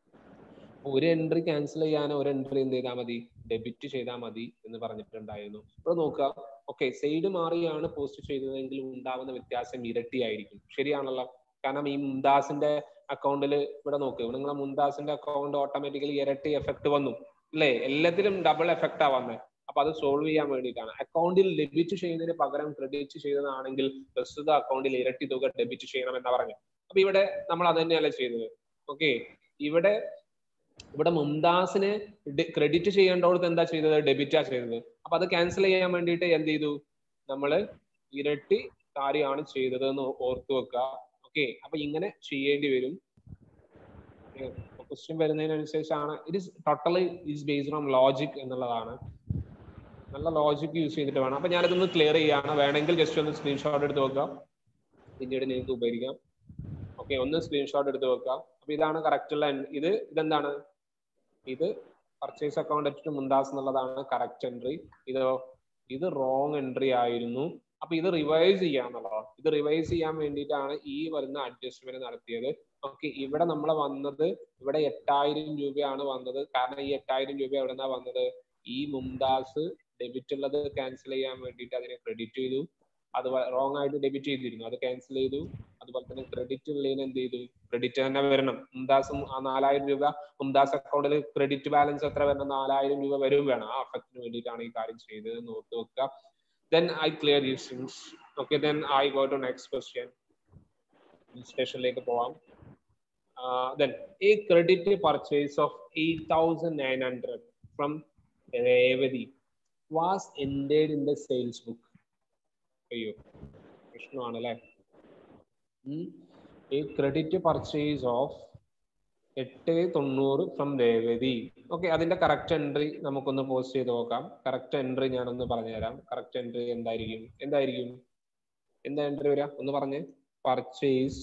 ഒരു എൻട്രി ക്യാൻസൽ ചെയ്യാൻ ഒരു എൻട്രി എന്ത് ചെയ്താൽ മതി ഡെബിറ്റ് ചെയ്താൽ മതി എന്ന് പറഞ്ഞിട്ടുണ്ടായിരുന്നു ഇവിടെ നോക്കുക ഓക്കെ സൈഡ് മാറിയാണ് പോസ്റ്റ് ചെയ്തതെങ്കിൽ ഉണ്ടാവുന്ന വ്യത്യാസം ഇരട്ടിയായിരിക്കും ശരിയാണല്ലോ കാരണം ഈ മുംതാസിന്റെ അക്കൗണ്ടിൽ ഇവിടെ നോക്ക് ഇവിടെ നിങ്ങളെ മുംതാസിന്റെ അക്കൗണ്ട് ഓട്ടോമാറ്റിക്കലി ഇരട്ടി എഫക്ട് വന്നു അല്ലേ എല്ലാത്തിലും ഡബിൾ എഫക്റ്റാ വന്നത് അപ്പൊ അത് സോൾവ് ചെയ്യാൻ വേണ്ടിയിട്ടാണ് അക്കൗണ്ടിൽ ഡെബിറ്റ് ചെയ്യുന്നതിന് പകരം ക്രെഡിറ്റ് ചെയ്തതാണെങ്കിൽ പ്രസ്തുത അക്കൗണ്ടിൽ ഇരട്ടി തുക ഡെബിറ്റ് ചെയ്യണം എന്നാ പറഞ്ഞത് അപ്പൊ ഇവിടെ നമ്മൾ അത് തന്നെയല്ല ചെയ്തത് ഓക്കെ ഇവിടെ ഇവിടെ മുംതാസിന് ക്രെഡിറ്റ് ചെയ്യേണ്ടവർക്ക് എന്താ ചെയ്തത് ഡെബിറ്റാ ചെയ്തത് അപ്പൊ അത് ക്യാൻസൽ ചെയ്യാൻ വേണ്ടിയിട്ട് എന്ത് ചെയ്തു നമ്മള് ഇരട്ടി കാര്യമാണ് ചെയ്തത് എന്ന് ഓർത്തു വെക്കുക ഓക്കെ അപ്പൊ ഇങ്ങനെ ചെയ്യേണ്ടി വരും ക്വസ്റ്റ്യൻ വരുന്നതിനനുസരിച്ചാണ് it is totally is based on logic എന്നുള്ളതാണ് നല്ല ലോജിക് യൂസ് ചെയ്തിട്ട് വേണം അപ്പൊ ഞാനിതൊന്ന് ക്ലിയർ ചെയ്യാണ് വേണമെങ്കിൽ ജസ്റ്റ് ഒന്ന് സ്ക്രീൻഷോട്ട് എടുത്ത് വെക്കാം പിന്നീട് നിങ്ങൾക്ക് ഉപയോഗിക്കാം ഓക്കെ ഒന്ന് സ്ക്രീൻഷോട്ട് എടുത്ത് വെക്കാം അപ്പൊ ഇതാണ് കറക്റ്റ് ഉള്ള ഇത് ഇതെന്താണ് ഇത് പർച്ചേസ് അക്കൗണ്ട് മുന്താസ് എന്നുള്ളതാണ് കറക്റ്റ് എൻട്രി ഇത് ഇത് റോങ് എൻട്രി ആയിരുന്നു അപ്പൊ ഇത് റിവൈസ് ചെയ്യാന്നുള്ളതാണ് ഇത് റിവൈസ് ചെയ്യാൻ വേണ്ടിയിട്ടാണ് ഈ വരുന്ന അഡ്ജസ്റ്റ്മെന്റ് നടത്തിയത് ഓക്കെ ഇവിടെ നമ്മൾ വന്നത് ഇവിടെ എട്ടായിരം രൂപയാണ് വന്നത് കാരണം ഈ എട്ടായിരം രൂപ എവിടെ നിന്നാ വന്നത് ഈ മുംതാസ് ഡെബിറ്റ് ഉള്ളത് ക്യാൻസൽ ചെയ്യാൻ വേണ്ടിയിട്ട് അതിനെ ക്രെഡിറ്റ് ചെയ്തു അത് റോങ് ആയിട്ട് ഡെബിറ്റ് ചെയ്തിരുന്നു അത് ക്യാൻസൽ ചെയ്തു അതുപോലെ തന്നെ ക്രെഡിറ്റ് ഉള്ളതിന് എന്ത് ചെയ്തു ക്രെഡിറ്റ് തന്നെ വരണം മുംതാസ് ആ നാലായിരം രൂപ മുംതാസ് അക്കൗണ്ടിൽ ക്രെഡിറ്റ് ബാലൻസ് എത്ര വരണം നാലായിരം രൂപ വരും വേണം ആ അഫക്റ്റിന് വേണ്ടിയിട്ടാണ് ഈ കാര്യം ചെയ്തത് എന്ന് ഓർത്ത് വെക്കുക then I clear these things. Okay, then I go to next question. രജിസ്ട്രേഷനിലേക്ക് പോവാം ദെൻ ഈ credit purchase of eight thousand nine hundred from Revathi was entered in the sales book അയ്യോ പ്രശ്നമാണ് അല്ലേ ഈ ക്രെഡിറ്റ് പർച്ചേസ് ഓഫ് എട്ട് തൊണ്ണൂറ് ഫ്രം രേവതി ഓക്കെ അതിന്റെ correct entry നമുക്കൊന്ന് പോസ്റ്റ് ചെയ്ത് നോക്കാം കറക്റ്റ് എൻട്രി ഞാനൊന്ന് പറഞ്ഞുതരാം കറക്റ്റ് എൻട്രി എന്തായിരിക്കും എന്തായിരിക്കും എന്താ എൻട്രി വരിക ഒന്ന് പറഞ്ഞേ purchase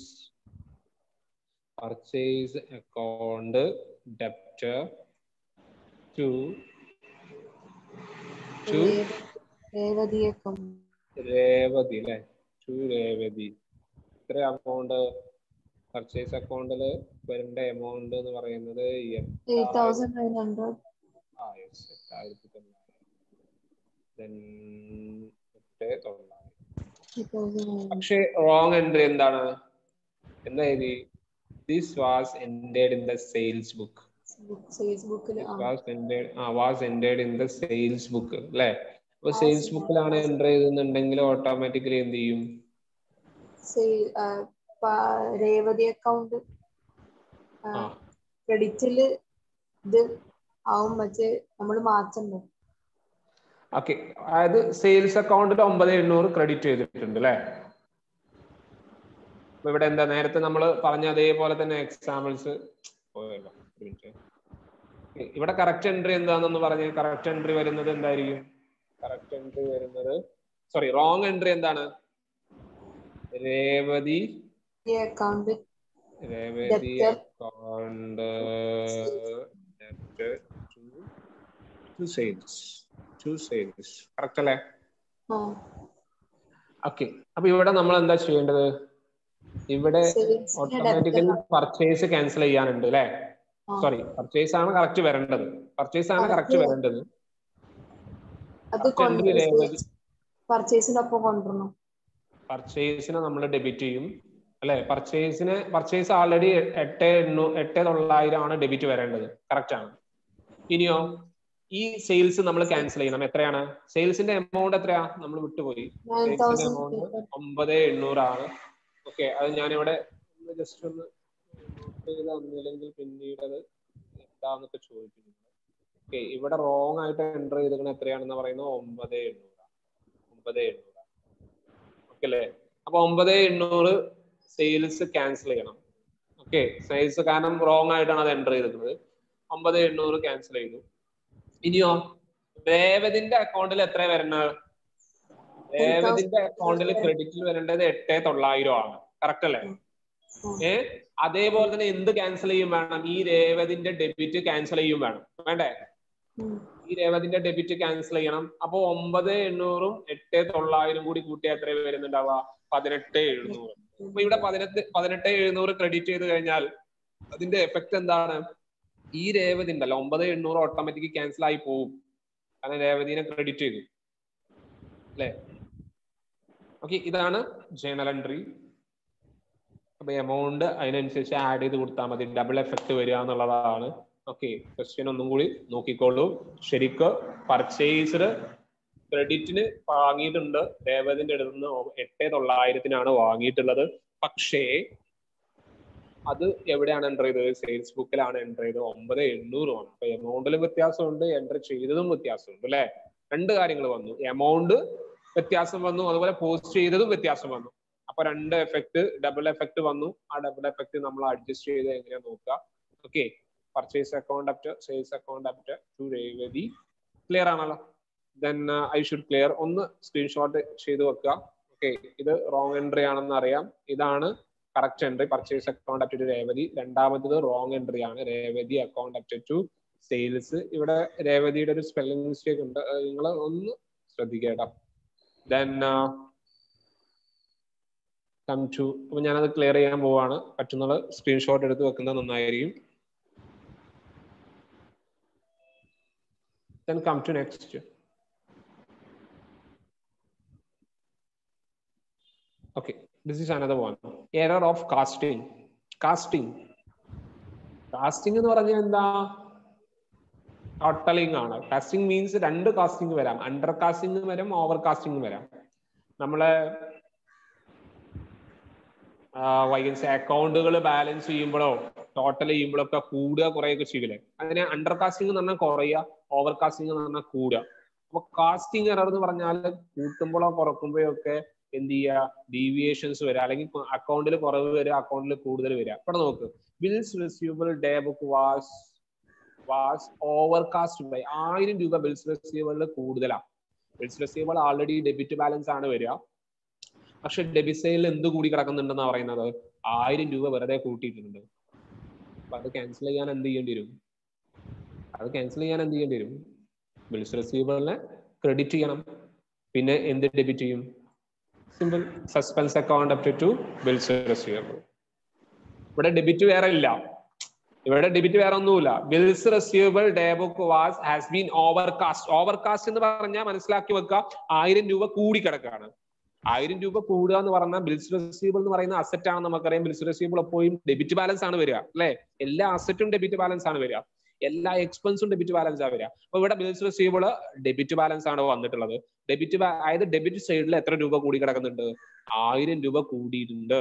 purchase account debtor to to രേവതിയെ കൊണ്ട് രേവതി അല്ലെ ടു രേവതി ഇത്ര എമൗണ്ട് പർച്ചേസ് അക്കൗണ്ടിൽ വരേണ്ട എമൗണ്ട് എന്ന് പറയുന്നത് എയ്റ്റ് തൗസൻഡ് നയൻ ഹൺഡ്രഡ് ആ യെസ് എട്ടായിരത്തി തൊള്ളായിരം Then എട്ട് തൊള്ളായിരം എയ്റ്റ് തൗസൻഡ് നയൻ പക്ഷേ റോങ് എൻട്രി എന്താണ് എന്താ എഴുതി this was entered in the sales book sales ബുക്കിൽ ആ വാസ് എൻഡേഡ് ആ was entered in the sales book അല്ലേ അപ്പൊ സെയിൽസ് ബുക്കിലാണ് എൻട്രി ചെയ്തെന്നുണ്ടെങ്കിൽ ഓട്ടോമാറ്റിക്കലി എന്ത് ചെയ്യും സെയിൽ രേവതി അക്കൗണ്ട് ആ ക്രെഡിറ്റില് ഇത് ആവും മറ്റേ നമ്മൾ മാറ്റണ്ടേ ഓക്കെ അതായത് സെയിൽസ് അക്കൗണ്ടിൽ ഒമ്പത് എണ്ണൂറ് ക്രെഡിറ്റ് ചെയ്തിട്ടുണ്ട് അല്ലേ അപ്പൊ ഇവിടെ എന്താ നേരത്തെ നമ്മൾ പറഞ്ഞ അതേപോലെ തന്നെ എക്സാമ്പിൾസ് പോയല്ലോ ഒരു മിനിറ്റ് ഇവിടെ കറക്റ്റ് എൻട്രി എന്താണെന്ന് പറഞ്ഞ് കറക്റ്റ് എൻട്രി വരുന്നത് എന്തായിരിക്കും കറക്റ്റ് എൻട്രി വരുന്നത് സോറി റോങ് എൻട്രി എന്താണ് രേവതി ഈ account Revathi Debtor. Account to sales to sales correct അല്ലേ ആ ഓക്കെ അപ്പൊ ഇവിടെ നമ്മൾ എന്താ ചെയ്യേണ്ടത് ഇവിടെ സെയിൽസിന്റെ ഓട്ടോമാറ്റിക്കലി പർച്ചേസ് ക്യാൻസൽ ചെയ്യാനുണ്ട് അല്ലെ ആ. സോറി പർച്ചേസ് ആണ് കറക്റ്റ് വരേണ്ടത് പർച്ചേസ് ആണ് കറക്റ്റ് അത് വരേണ്ടത് അത് First entry രേവതി. പർച്ചേസിനൊപ്പം കൊണ്ടുവരണം പർച്ചേസിനെ നമ്മൾ ഡെബിറ്റ് ചെയ്യും അല്ലെ പർച്ചേസിന് പർച്ചേസ് ആൾറെഡി എട്ട് എണ്ണൂ എട്ട് തൊള്ളായിരം ആണ് ഡെബിറ്റ് വരേണ്ടത് കറക്റ്റ് ആണ് ഇനിയോ ഈ സെയിൽസ് നമ്മൾ ക്യാൻസൽ ചെയ്യണം എത്രയാണ് സെയിൽസിന്റെ എമൗണ്ട് എത്രയാ നമ്മൾ വിട്ടുപോയി നയൻ സെയിൽസിന്റെ എമൗണ്ട് തൗസൻഡ് ഒമ്പത് എണ്ണൂറാണ് ഓക്കെ അത് ഞാനിവിടെ ജസ്റ്റ് ഒന്ന് നോട്ട് ചെയ്ത് തന്നില്ലെങ്കിൽ പിന്നീട് അത് എന്താന്നൊക്കെ ചോദിക്കുന്നുണ്ട് ഓക്കെ ഇവിടെ റോങ് ആയിട്ട് എൻ്റർ ചെയ്തിരിക്കുന്നത് എത്രയാണെന്ന് പറയുന്നത് ഒമ്പത് എണ്ണൂറാണ് ഒമ്പത് എണ്ണൂറാണ് ഓക്കെ അല്ലേ അപ്പൊ ഒമ്പത് എണ്ണൂറ് സെയിൽസ് ക്യാൻസൽ ചെയ്യണം ഓക്കെ സെയിൽസ് കാരണം റോങ് ആയിട്ടാണ് അത് എൻ്റർ ചെയ്തിരിക്കുന്നത് ഒമ്പത് എണ്ണൂറ് ക്യാൻസൽ ചെയ്തു ഇനിയോ രേവതിന്റെ അക്കൗണ്ടിൽ എത്ര വരുന്നത് രേവതിന്റെ അക്കൗണ്ടിൽ ക്രെഡിറ്റിൽ വരേണ്ടത് എട്ട് തൊള്ളായിരം ആണ് കറക്റ്റ് അല്ലേ ഏ അതേപോലെ തന്നെ എന്ത് ക്യാൻസൽ ചെയ്യും വേണം ഈ രേവതിന്റെ ഡെബിറ്റ് ക്യാൻസൽ ചെയ്യും വേണം വേണ്ടേ ഈ രേവതിന്റെ ഡെബിറ്റ് ക്യാൻസൽ ചെയ്യണം അപ്പൊ ഒമ്പത് എണ്ണൂറും എട്ട് തൊള്ളായിരം കൂടി കൂട്ടിയാൽ എത്ര വരുന്നുണ്ടാവുക പതിനെട്ട് എഴുന്നൂറ് അപ്പൊ ഇവിടെ പതിനെട്ട് പതിനെട്ട് എഴുന്നൂറ് ക്രെഡിറ്റ് ചെയ്ത് കഴിഞ്ഞാൽ അതിന്റെ എഫക്ട് എന്താണ് ഈ രേവതി ഉണ്ടല്ലോ ഒമ്പത് എണ്ണൂറ് ഓട്ടോമാറ്റിക് ക്യാൻസൽ ആയി പോകും കാരണം രേവതിനെ ക്രെഡിറ്റ് ചെയ്തു അല്ലേ ഓക്കെ ഇതാണ് ജേണൽ എൻട്രി അപ്പൊ എമൗണ്ട് അതിനനുസരിച്ച് ആഡ് ചെയ്ത് കൊടുത്താൽ മതി ഡബിൾ എഫക്ട് വരിക എന്നുള്ളതാണ് ഓക്കെ ക്വസ്റ്റ്യൻ ഒന്നും കൂടി നോക്കിക്കോളൂ ശരിക്ക് പർച്ചേസ്ഡ് ക്രെഡിറ്റിന് വാങ്ങിയിട്ടുണ്ട് രേവതിന്റെ അടുത്ത് നിന്ന് എട്ട് തൊള്ളായിരത്തിനാണ് വാങ്ങിയിട്ടുള്ളത് പക്ഷേ അത് എവിടെയാണ് എൻ്റർ ചെയ്തത് സെയിൽസ് ബുക്കിലാണ് എൻ്റർ ചെയ്തത് ഒമ്പത് എണ്ണൂറുമാണ് അപ്പൊ എമൗണ്ടിലും വ്യത്യാസമുണ്ട് എൻ്റർ ചെയ്തതും വ്യത്യാസമുണ്ട് അല്ലെ രണ്ട് കാര്യങ്ങൾ വന്നു എമൗണ്ട് വ്യത്യാസം വന്നു അതുപോലെ പോസ്റ്റ് ചെയ്തതും വ്യത്യാസം വന്നു അപ്പൊ രണ്ട് എഫക്ട് ഡബിൾ എഫക്ട് വന്നു ആ ഡബിൾ എഫക്ട് നമ്മൾ അഡ്ജസ്റ്റ് ചെയ്ത് എങ്ങനെയാ നോക്കുക okay purchase account up to sales account up to to Revathi clear ആണല്ലോ ദെൻ ഐ ഷുഡ് ക്ലിയർ ഒന്ന് സ്ക്രീൻഷോട്ട് ചെയ്ത് വെക്കുക ഓക്കെ ഇത് റോങ് എൻട്രി ആണെന്ന് അറിയാം ഇതാണ് correct entry purchase account up to to Revathi രണ്ടാമത്തത് റോങ് എൻട്രി ആണ് Revathi account up to to sales ഇവിടെ രേവതിയുടെ ഒരു സ്പെല്ലിംഗ് മിസ്റ്റേക്ക് ഉണ്ട് നിങ്ങൾ ഒന്ന് ശ്രദ്ധിക്കേട്ടോ ദെൻ കം ടു അപ്പൊ ഞാനത് ക്ലിയർ ചെയ്യാൻ പോവാണ് പറ്റുന്നത് സ്ക്രീൻഷോട്ട് എടുത്ത് വെക്കുന്നത് നന്നായിരിക്കും then come to next okay this is another one error of casting casting casting എന്ന് പറഞ്ഞാൽ എന്താ ടോട്ടലിംഗ് ആണ് കാസ്റ്റിംഗ് മീൻസ് രണ്ട് കാസ്റ്റിംഗ് വരാം അണ്ടർ കാസ്റ്റിംഗ് വരാം ഓവർ കാസ്റ്റിംഗ് വരാം നമ്മളെ വൈകൻസി അക്കൗണ്ടുകൾ ബാലൻസ് ചെയ്യുമ്പോഴോ ടോട്ടൽ ചെയ്യുമ്പോഴൊക്കെ കൂടുക കുറയൊക്കെ ചെയ്യില്ലേ അതിനെ അണ്ടർ കാസ്റ്റിംഗ് എന്ന് പറഞ്ഞാൽ കുറയുക ഓവർ കാസ്റ്റിംഗ് എന്ന് പറഞ്ഞാൽ കൂടുക അപ്പൊ കാസ്റ്റിംഗ് എറർ എന്ന് പറഞ്ഞാൽ കൂട്ടുമ്പോഴോ കുറക്കുമ്പോഴോ ഒക്കെ എന്ത് ചെയ്യുക ഡീവിയേഷൻസ് വരിക അല്ലെങ്കിൽ അക്കൗണ്ടിൽ കുറവ് വരിക അക്കൗണ്ടിൽ കൂടുതൽ വരിക ഇവിടെ നോക്ക് bills receivable day book was was overcast by ആയിരം രൂപ ബിൽസ് റിസീവബിളിൽ കൂടുതലാണ് bills receivable already debit balance ആണ് വരിക പക്ഷെ ഡെബിറ്റ് സൈഡിൽ എന്ത് കൂടി കിടക്കുന്നുണ്ടെന്നാ പറയുന്നത് ആയിരം രൂപ വെറുതെ കൂട്ടിയിട്ടുണ്ട് അപ്പൊ അത് ക്യാൻസൽ ചെയ്യാൻ എന്ത് ചെയ്യേണ്ടി വരും അത് ക്യാൻസൽ ചെയ്യാൻ എന്ത് ചെയ്യേണ്ടി വരും ബിൽസ് റിസീവബിളിനെ ക്രെഡിറ്റ് ചെയ്യണം പിന്നെ എന്ത് ഡെബിറ്റ് ചെയ്യും simple suspense account up to bills receivable ഇവിടെ ഡെബിറ്റ് വേറെ ഇല്ല ഇവിടെ ഡെബിറ്റ് വേറെ ഒന്നുമില്ല bills receivable day book was has been overcast overcast എന്ന് പറഞ്ഞാൽ മനസ്സിലാക്കി വെക്കുക ആയിരം രൂപ കൂടി കിടക്കുകയാണ് ആയിരം രൂപ കൂടുക എന്ന് പറഞ്ഞാൽ ബിൽസ് റിസീവബിൾ എന്ന് പറയുന്ന അസറ്റ് ആണ് നമുക്കറിയാം ബിൽസ് റിസീവബിൾ എപ്പോഴും ഡെബിറ്റ് ബാലൻസ് ആണ് വരിക അല്ലെ എല്ലാ അസറ്റും ഡെബിറ്റ് ബാലൻസ് ആണ് വരിക എല്ലാ എക്സ്പെൻസും ഡെബിറ്റ് ബാലൻസ് ആണ് വരിക അപ്പൊ ഇവിടെ ബിൽസ് റിസീവബിൾ ഡെബിറ്റ് ബാലൻസ് ആണ് വന്നിട്ടുള്ളത് ഡെബിറ്റ് അതായത് ഡെബിറ്റ് സൈഡിൽ എത്ര രൂപ കൂടി കിടക്കുന്നുണ്ട് ആയിരം രൂപ കൂടിയിട്ടുണ്ട്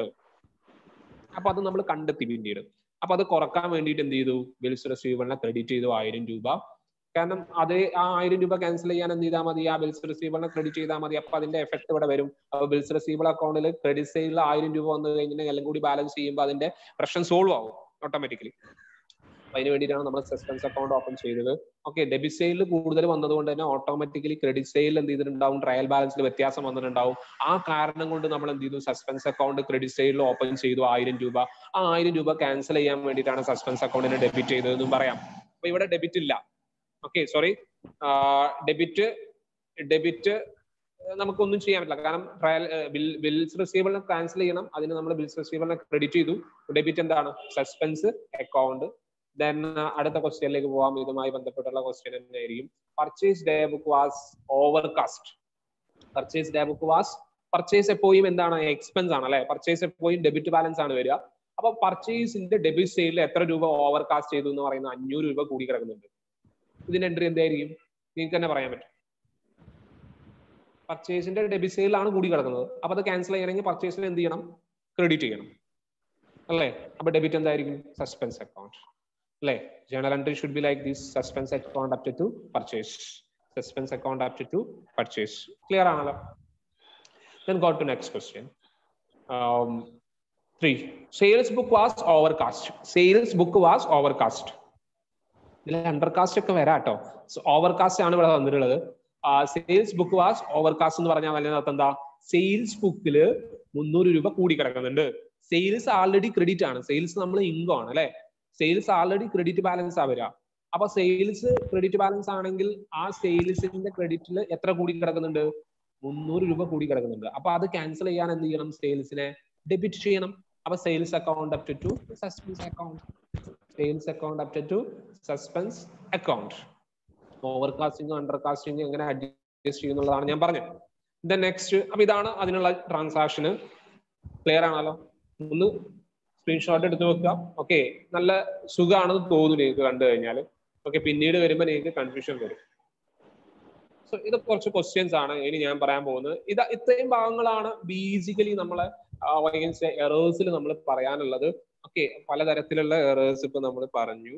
അപ്പൊ അത് നമ്മൾ കണ്ടെത്തി പിന്നീട് അപ്പൊ അത് കുറക്കാൻ വേണ്ടിയിട്ട് എന്ത് ചെയ്തു ബിൽസ് റിസീവബിളിനെ ക്രെഡിറ്റ് ചെയ്തു ആയിരം രൂപ കാരണം അത് ആ ആയിരം രൂപ ക്യാൻസൽ ചെയ്യാൻ എന്ത് ചെയ്താൽ മതി ആ ബിൽസ് റിസീവബിളിനെ ക്രെഡിറ്റ് ചെയ്താൽ മതി അപ്പൊ അതിന്റെ എഫക്ട് ഇവിടെ വരും അപ്പൊ ബിൽസ് റിസീവബിൾ അക്കൗണ്ടിൽ ക്രെഡിറ്റ് സൈഡിൽ ആയിരം രൂപ വന്നു കഴിഞ്ഞാൽ എല്ലാം കൂടി ബാലൻസ് ചെയ്യുമ്പോൾ അതിന്റെ പ്രശ്നം സോൾവ് ആവും ഓട്ടോമാറ്റിക്കലി അതിന് വേണ്ടിയിട്ടാണ് നമ്മൾ സസ്പെൻസ് അക്കൗണ്ട് ഓപ്പൺ ചെയ്തത് ഓക്കെ ഡെബിറ്റ് സൈഡിൽ കൂടുതൽ വന്നതുകൊണ്ട് തന്നെ ഓട്ടോമാറ്റിക്കലി ക്രെഡിറ്റ് സൈഡിൽ എന്ത് ചെയ്തിട്ടുണ്ടാവും ട്രയൽ ബാലൻസിൽ വ്യത്യാസം വന്നിട്ടുണ്ടാവും ആ കാരണം കൊണ്ട് നമ്മൾ എന്ത് ചെയ്തു സസ്പെൻസ് അക്കൗണ്ട് ക്രെഡിറ്റ് സൈഡിൽ ഓപ്പൺ ചെയ്തു ആയിരം രൂപ ആ ആയിരം രൂപ ക്യാൻസൽ ചെയ്യാൻ വേണ്ടിയിട്ടാണ് സസ്പെൻസ് അക്കൗണ്ടിനെ ഡെബിറ്റ് ചെയ്തതെന്നും പറയാം അപ്പൊ ഇവിടെ ഡെബിറ്റ് ഇല്ല ഓക്കെ സോറി ഡെബിറ്റ് ഡെബിറ്റ് നമുക്കൊന്നും ചെയ്യാൻ പറ്റില്ല കാരണം ട്രയൽ ബിൽസ് റിസീവബിളിനെ ക്യാൻസൽ ചെയ്യണം അതിന് നമ്മൾ ബിൽസ് റിസീവബിളിനെ ക്രെഡിറ്റ് ചെയ്തു ഡെബിറ്റ് എന്താണ് സസ്പെൻസ് അക്കൗണ്ട് ദെൻ അടുത്ത ക്വസ്റ്റ്യനിലേക്ക് പോവാം ഇതുമായി ബന്ധപ്പെട്ടുള്ള ക്വസ്റ്റ്യൻ തന്നെയായിരിക്കും purchase day book was overcast purchase day book was purchase എപ്പോഴും എന്താണ് എക്സ്പെൻസ് ആണ് അല്ലെ പർച്ചേസ് എപ്പോഴും ഡെബിറ്റ് ബാലൻസ് ആണ് വരിക അപ്പൊ പർച്ചേസിന്റെ ഡെബിറ്റ് സൈഡിൽ എത്ര രൂപ ഓവർകാസ്റ്റ് ചെയ്തു എന്ന് പറയുന്ന അഞ്ഞൂറ് രൂപ കൂടി കിടക്കുന്നുണ്ട് ഇതിന്റെ എൻട്രി എന്തായിരിക്കും നിങ്ങൾക്ക് തന്നെ പറയാൻ പറ്റും പർച്ചേസിന്റെ ഡെബിറ്റ് സൈഡിലാണ് കൂടി കിടക്കുന്നത് അപ്പൊ അത് ക്യാൻസൽ ചെയ്യണമെങ്കിൽ പർച്ചേസിന് എന്ത് ചെയ്യണം ക്രെഡിറ്റ് ചെയ്യണം അല്ലേ അപ്പൊ ഡെബിറ്റ് എന്തായിരിക്കും സസ്പെൻസ് അക്കൗണ്ട് അല്ലേ journal entry should be like this suspense account up to purchase suspense account up to purchase clear ആണല്ലോ then go to next question um, three sales book was overcast sales book was overcast ഇതിൽ അണ്ടർകാസ്റ്റ് ഒക്കെ വരാം കേട്ടോ overcast ആണ് ഇവിടെ വന്നിട്ടുള്ളത് sales book was overcast എന്ന് പറഞ്ഞാൽ വലിയ അർത്ഥം എന്താ സെയിൽസ് ബുക്കിൽ മുന്നൂറ് രൂപ കൂടി കിടക്കുന്നുണ്ട് സെയിൽസ് ആൾറെഡി ക്രെഡിറ്റ് ആണ് സെയിൽസ് നമ്മൾ ഇൻകം ആണ് അല്ലെ സെയിൽസ് ആൾറെഡി ക്രെഡിറ്റ് ബാലൻസ് ആ വരിക അപ്പൊ സെയിൽസ് ക്രെഡിറ്റ് ബാലൻസ് ആണെങ്കിൽ ആ സെയിൽസിന്റെ ക്രെഡിറ്റിൽ എത്ര കൂടി കിടക്കുന്നുണ്ട് മുന്നൂറ് രൂപ കൂടി കിടക്കുന്നുണ്ട് അപ്പൊ അത് ക്യാൻസൽ ചെയ്യാൻ എന്ത് ചെയ്യണം സെയിൽസിനെ ഡെബിറ്റ് ചെയ്യണം അപ്പൊ sales account up to suspense account sales account up to suspense account overcasting undercasting എങ്ങനെ അഡ്ജസ്റ്റ് ചെയ്യുന്നുള്ളതാണ് ഞാൻ പറഞ്ഞത് ദ നെക്സ്റ്റ് അപ്പൊ ഇതാണ് അതിനുള്ള ട്രാൻസാക്ഷന് ക്ലിയർ ആണല്ലോ ഒന്ന് സ്ക്രീൻഷോട്ട് എടുത്ത് വെക്കുക ഓക്കെ നല്ല സുഖമാണെന്ന് തോന്നുന്നു നിങ്ങൾക്ക് കണ്ടു കഴിഞ്ഞാൽ ഓക്കെ പിന്നീട് വരുമ്പോൾ നിങ്ങൾക്ക് കൺഫ്യൂഷൻ വരും സോ ഇത് കുറച്ച് ക്വസ്റ്റ്യൻസ് ആണ് ഇനി ഞാൻ പറയാൻ പോകുന്നത് ഇത് ഇത്രയും ഭാഗങ്ങളാണ് ബേസിക്കലി നമ്മളെ വൈകൻസ് എറേഴ്സിൽ നമ്മൾ പറയാനുള്ളത് ഓക്കെ പലതരത്തിലുള്ള എറേഴ്സ് ഇപ്പൊ നമ്മൾ പറഞ്ഞു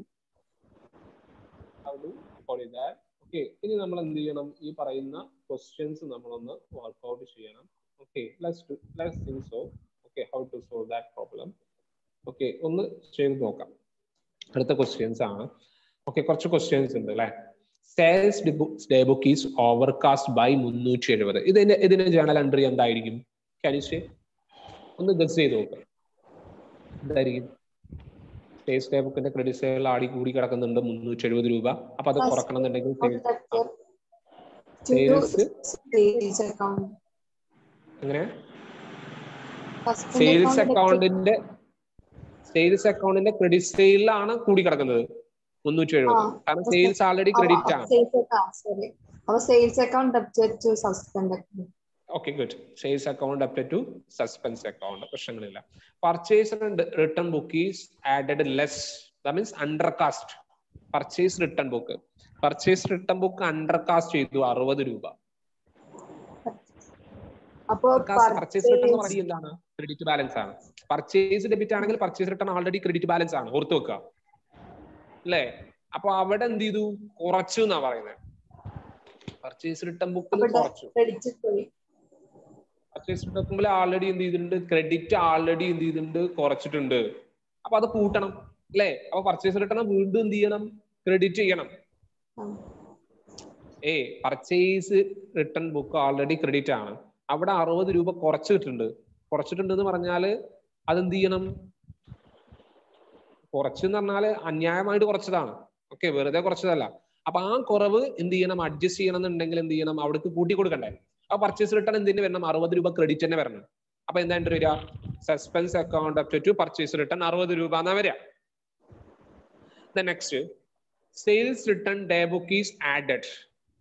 ഓക്കെ ഇനി നമ്മൾ എന്ത് ചെയ്യണം ഈ പറയുന്ന ക്വസ്റ്റ്യൻസ് നമ്മളൊന്ന് വർക്ക്ഔട്ട് ചെയ്യണം okay let's let's think so okay how to solve that problem okay ഒന്ന് ചെയ്ത് നോക്കാം അടുത്ത ക്വസ്റ്റ്യൻസ് ആണ് ഓക്കെ കുറച്ച് ക്വസ്റ്റ്യൻസ് ഉണ്ട് അല്ലെ sales day book is overcast by മുന്നൂറ്റി എഴുപത് ഇതിന്റെ ഇതിന്റെ ജേണൽ എൻട്രി എന്തായിരിക്കും കാനിസ്റ്റേ ഒന്ന് ഗസ് ചെയ്ത് നോക്കാം എന്തായിരിക്കും സെയിൽസ് ഡേ ബുക്കിന്റെ ക്രെഡിറ്റ് സെയിൽ ആടി കൂടി കിടക്കുന്നുണ്ട് മുന്നൂറ്റി എഴുപത് രൂപ അപ്പൊ അത് കുറക്കണം എന്നുണ്ടെങ്കിൽ സെയിൽസ് സെയിൽസ് അക്കൗണ്ട് എങ്ങനെ സെയിൽസ് അക്കൗണ്ടിന്റെ സെയിൽസ് അക്കൗണ്ടിന്റെ ക്രെഡിറ്റ് സെയിലാണ് കൂടി കിടക്കുന്നത് മുന്നൂറ്റി എഴുപത് കാരണം സെയിൽസ് ആൾറെഡി ക്രെഡിറ്റ് ആണ് അപ്പൊ sales account debited to suspend account okay good sales account up to suspense account പ്രശ്നങ്ങളില്ല purchase and return book is added less that means under cast purchase return book purchase return book under cast ചെയ്തു അറുപത് രൂപ അപ്പൊ purchase return എന്ന് പറയുന്നത് എന്താണ് credit balance ആണ് purchase debit ആണെങ്കിൽ purchase return already credit balance ആണ് ഓർത്ത് വെക്കുക അല്ലേ അപ്പൊ അവിടെ എന്ത് ചെയ്തു കുറച്ചു എന്നാ പറയുന്നത് പർച്ചേസ് റിട്ടേൺ ബുക്കിൽ അപ്പൊ കുറച്ചു ക്രെഡിറ്റ് പോയി പർച്ചേസ് റിട്ടേൺ ബുക്കിൽ ആൾറെഡി എന്ത് ചെയ്തിട്ടുണ്ട് ക്രെഡിറ്റ് ആൾറെഡി എന്ത് ചെയ്തിട്ടുണ്ട് കുറച്ചിട്ടുണ്ട് അപ്പൊ അത് കൂട്ടണം അല്ലേ അപ്പൊ പർച്ചേസ് റിട്ടേൺ വീണ്ടും എന്ത് ചെയ്യണം ക്രെഡിറ്റ് ചെയ്യണം ആ. ഏ purchase return book already credit ആണ് അവിടെ അറുപത് രൂപ കുറച്ചിട്ടുണ്ട് കുറച്ചിട്ടുണ്ട് എന്ന് പറഞ്ഞാല് അതെന്ത് ചെയ്യണം കുറച്ചെന്ന് പറഞ്ഞാല് അന്യായമായിട്ട് കുറച്ചതാണ് ഓക്കെ വെറുതെ കുറച്ചതല്ല അപ്പൊ ആ കുറവ് എന്ത് ചെയ്യണം അഡ്ജസ്റ്റ് ചെയ്യണം എന്നുണ്ടെങ്കിൽ എന്ത് ചെയ്യണം അവിടേക്ക് കൂട്ടി കൊടുക്കണ്ടേ അപ്പൊ പർച്ചേസ് റിട്ടേൺ എന്തിന് വരണം അറുപത് രൂപ ക്രെഡിറ്റ് തന്നെ വരണം അപ്പൊ എന്താ എന്റെ വരിക suspense account up to purchase return അറുപത് രൂപ എന്നാ വരിക next sales return day book is added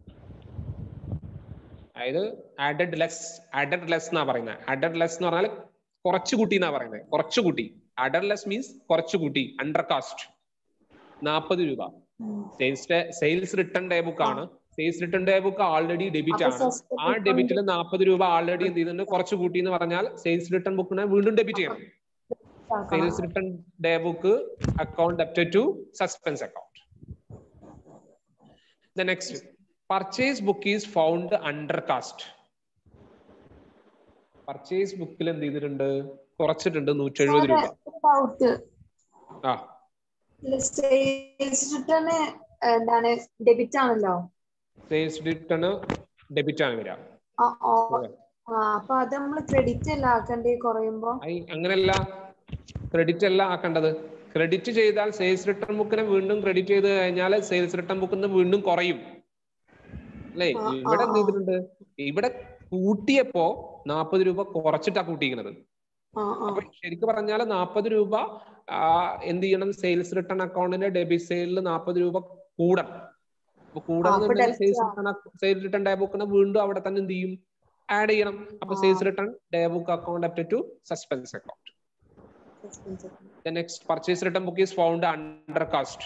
അതായത് ആഡഡ് ലെസ് ആഡഡ് ലെസ് എന്നാ പറയുന്നത് ആഡഡ് ലെസ് എന്ന് പറഞ്ഞാൽ കുറച്ച് കൂട്ടി എന്നാ പറയുന്നത് കുറച്ച് കൂട്ടി ആഡഡ് ലെസ് മീൻസ് കുറച്ച് കൂട്ടി അണ്ടർ കാസ്റ്റ് നാൽപ്പത് രൂപ ഉം. Sales sales return day book ആണ് sales return day book already debit അപ്പൊ ആണ് suspect ആ ഡെബിറ്റിൽ നാൽപ്പത് രൂപ ആൾറെഡി എന്ത് ചെയ്യുന്നുണ്ട് കുറച്ച് കൂട്ടി എന്ന് പറഞ്ഞാൽ സെയിൽസ് റിട്ടേൺ ബുക്കിനെ വീണ്ടും ഡെബിറ്റ് ചെയ്യണം ആക്കണം. Sales return day book account up to suspense account the next purchase book is found under cast purchase ബുക്കിൽ എന്ത് ചെയ്തിട്ടുണ്ട് കുറച്ചിട്ടുണ്ട് നൂറ്റി എഴുപത് രൂപ ഡൗട്ട് ആ സെയിൽസ് റിട്ടേൺ എന്താണ് ഡെബിറ്റ് ആണല്ലോ സെയിൽസ് റിട്ടേൺ ഡെബിറ്റ് ആണ് വരിക ആ, ഓ, ആ അപ്പൊ അത് നമ്മൾ ക്രെഡിറ്റ് അല്ല ആക്കണ്ടേ കുറയുമ്പോ ഐ അങ്ങനെയല്ല ക്രെഡിറ്റ് അല്ല ആക്കേണ്ടത് ക്രെഡിറ്റ് ചെയ്താൽ സെയിൽസ് റിട്ടേൺ ബുക്കിനെ വീണ്ടും ക്രെഡിറ്റ് ചെയ്ത് കഴിഞ്ഞാൽ സെയിൽസ് റിട്ടേൺ ബുക്കിൽ നിന്ന് വീണ്ടും കുറയും അല്ലേ ആ, ഇവിടെ ആ, എന്ത് ചെയ്തിട്ടുണ്ട് ഇവിടെ കൂട്ടിയപ്പോ നാൽപ്പത് രൂപ കുറച്ചിട്ടാ കൂട്ടിയിരിക്കുന്നത് ആ ആ അപ്പൊ ശരിക്കും പറഞ്ഞാൽ നാൽപ്പത് രൂപ ആ, എന്ത് ചെയ്യണം സെയിൽസ് റിട്ടേൺ അക്കൗണ്ടിന്റെ ഡെബിറ്റ് സെയിലിൽ നാൽപ്പത് രൂപ കൂടണം അപ്പൊ കൂടണമെന്നുണ്ടെങ്കിൽ debit സെയിൽസ് ആ. റിട്ടേൺ സെയിൽസ് റിട്ടേൺ ഡേ ബുക്കിനെ വീണ്ടും അവിടെ തന്നെ എന്ത് ചെയ്യും ആഡ് ചെയ്യണം അപ്പൊ ആ. Sales return day book account up to suspense account suspense account. The next purchase return book is found under cost.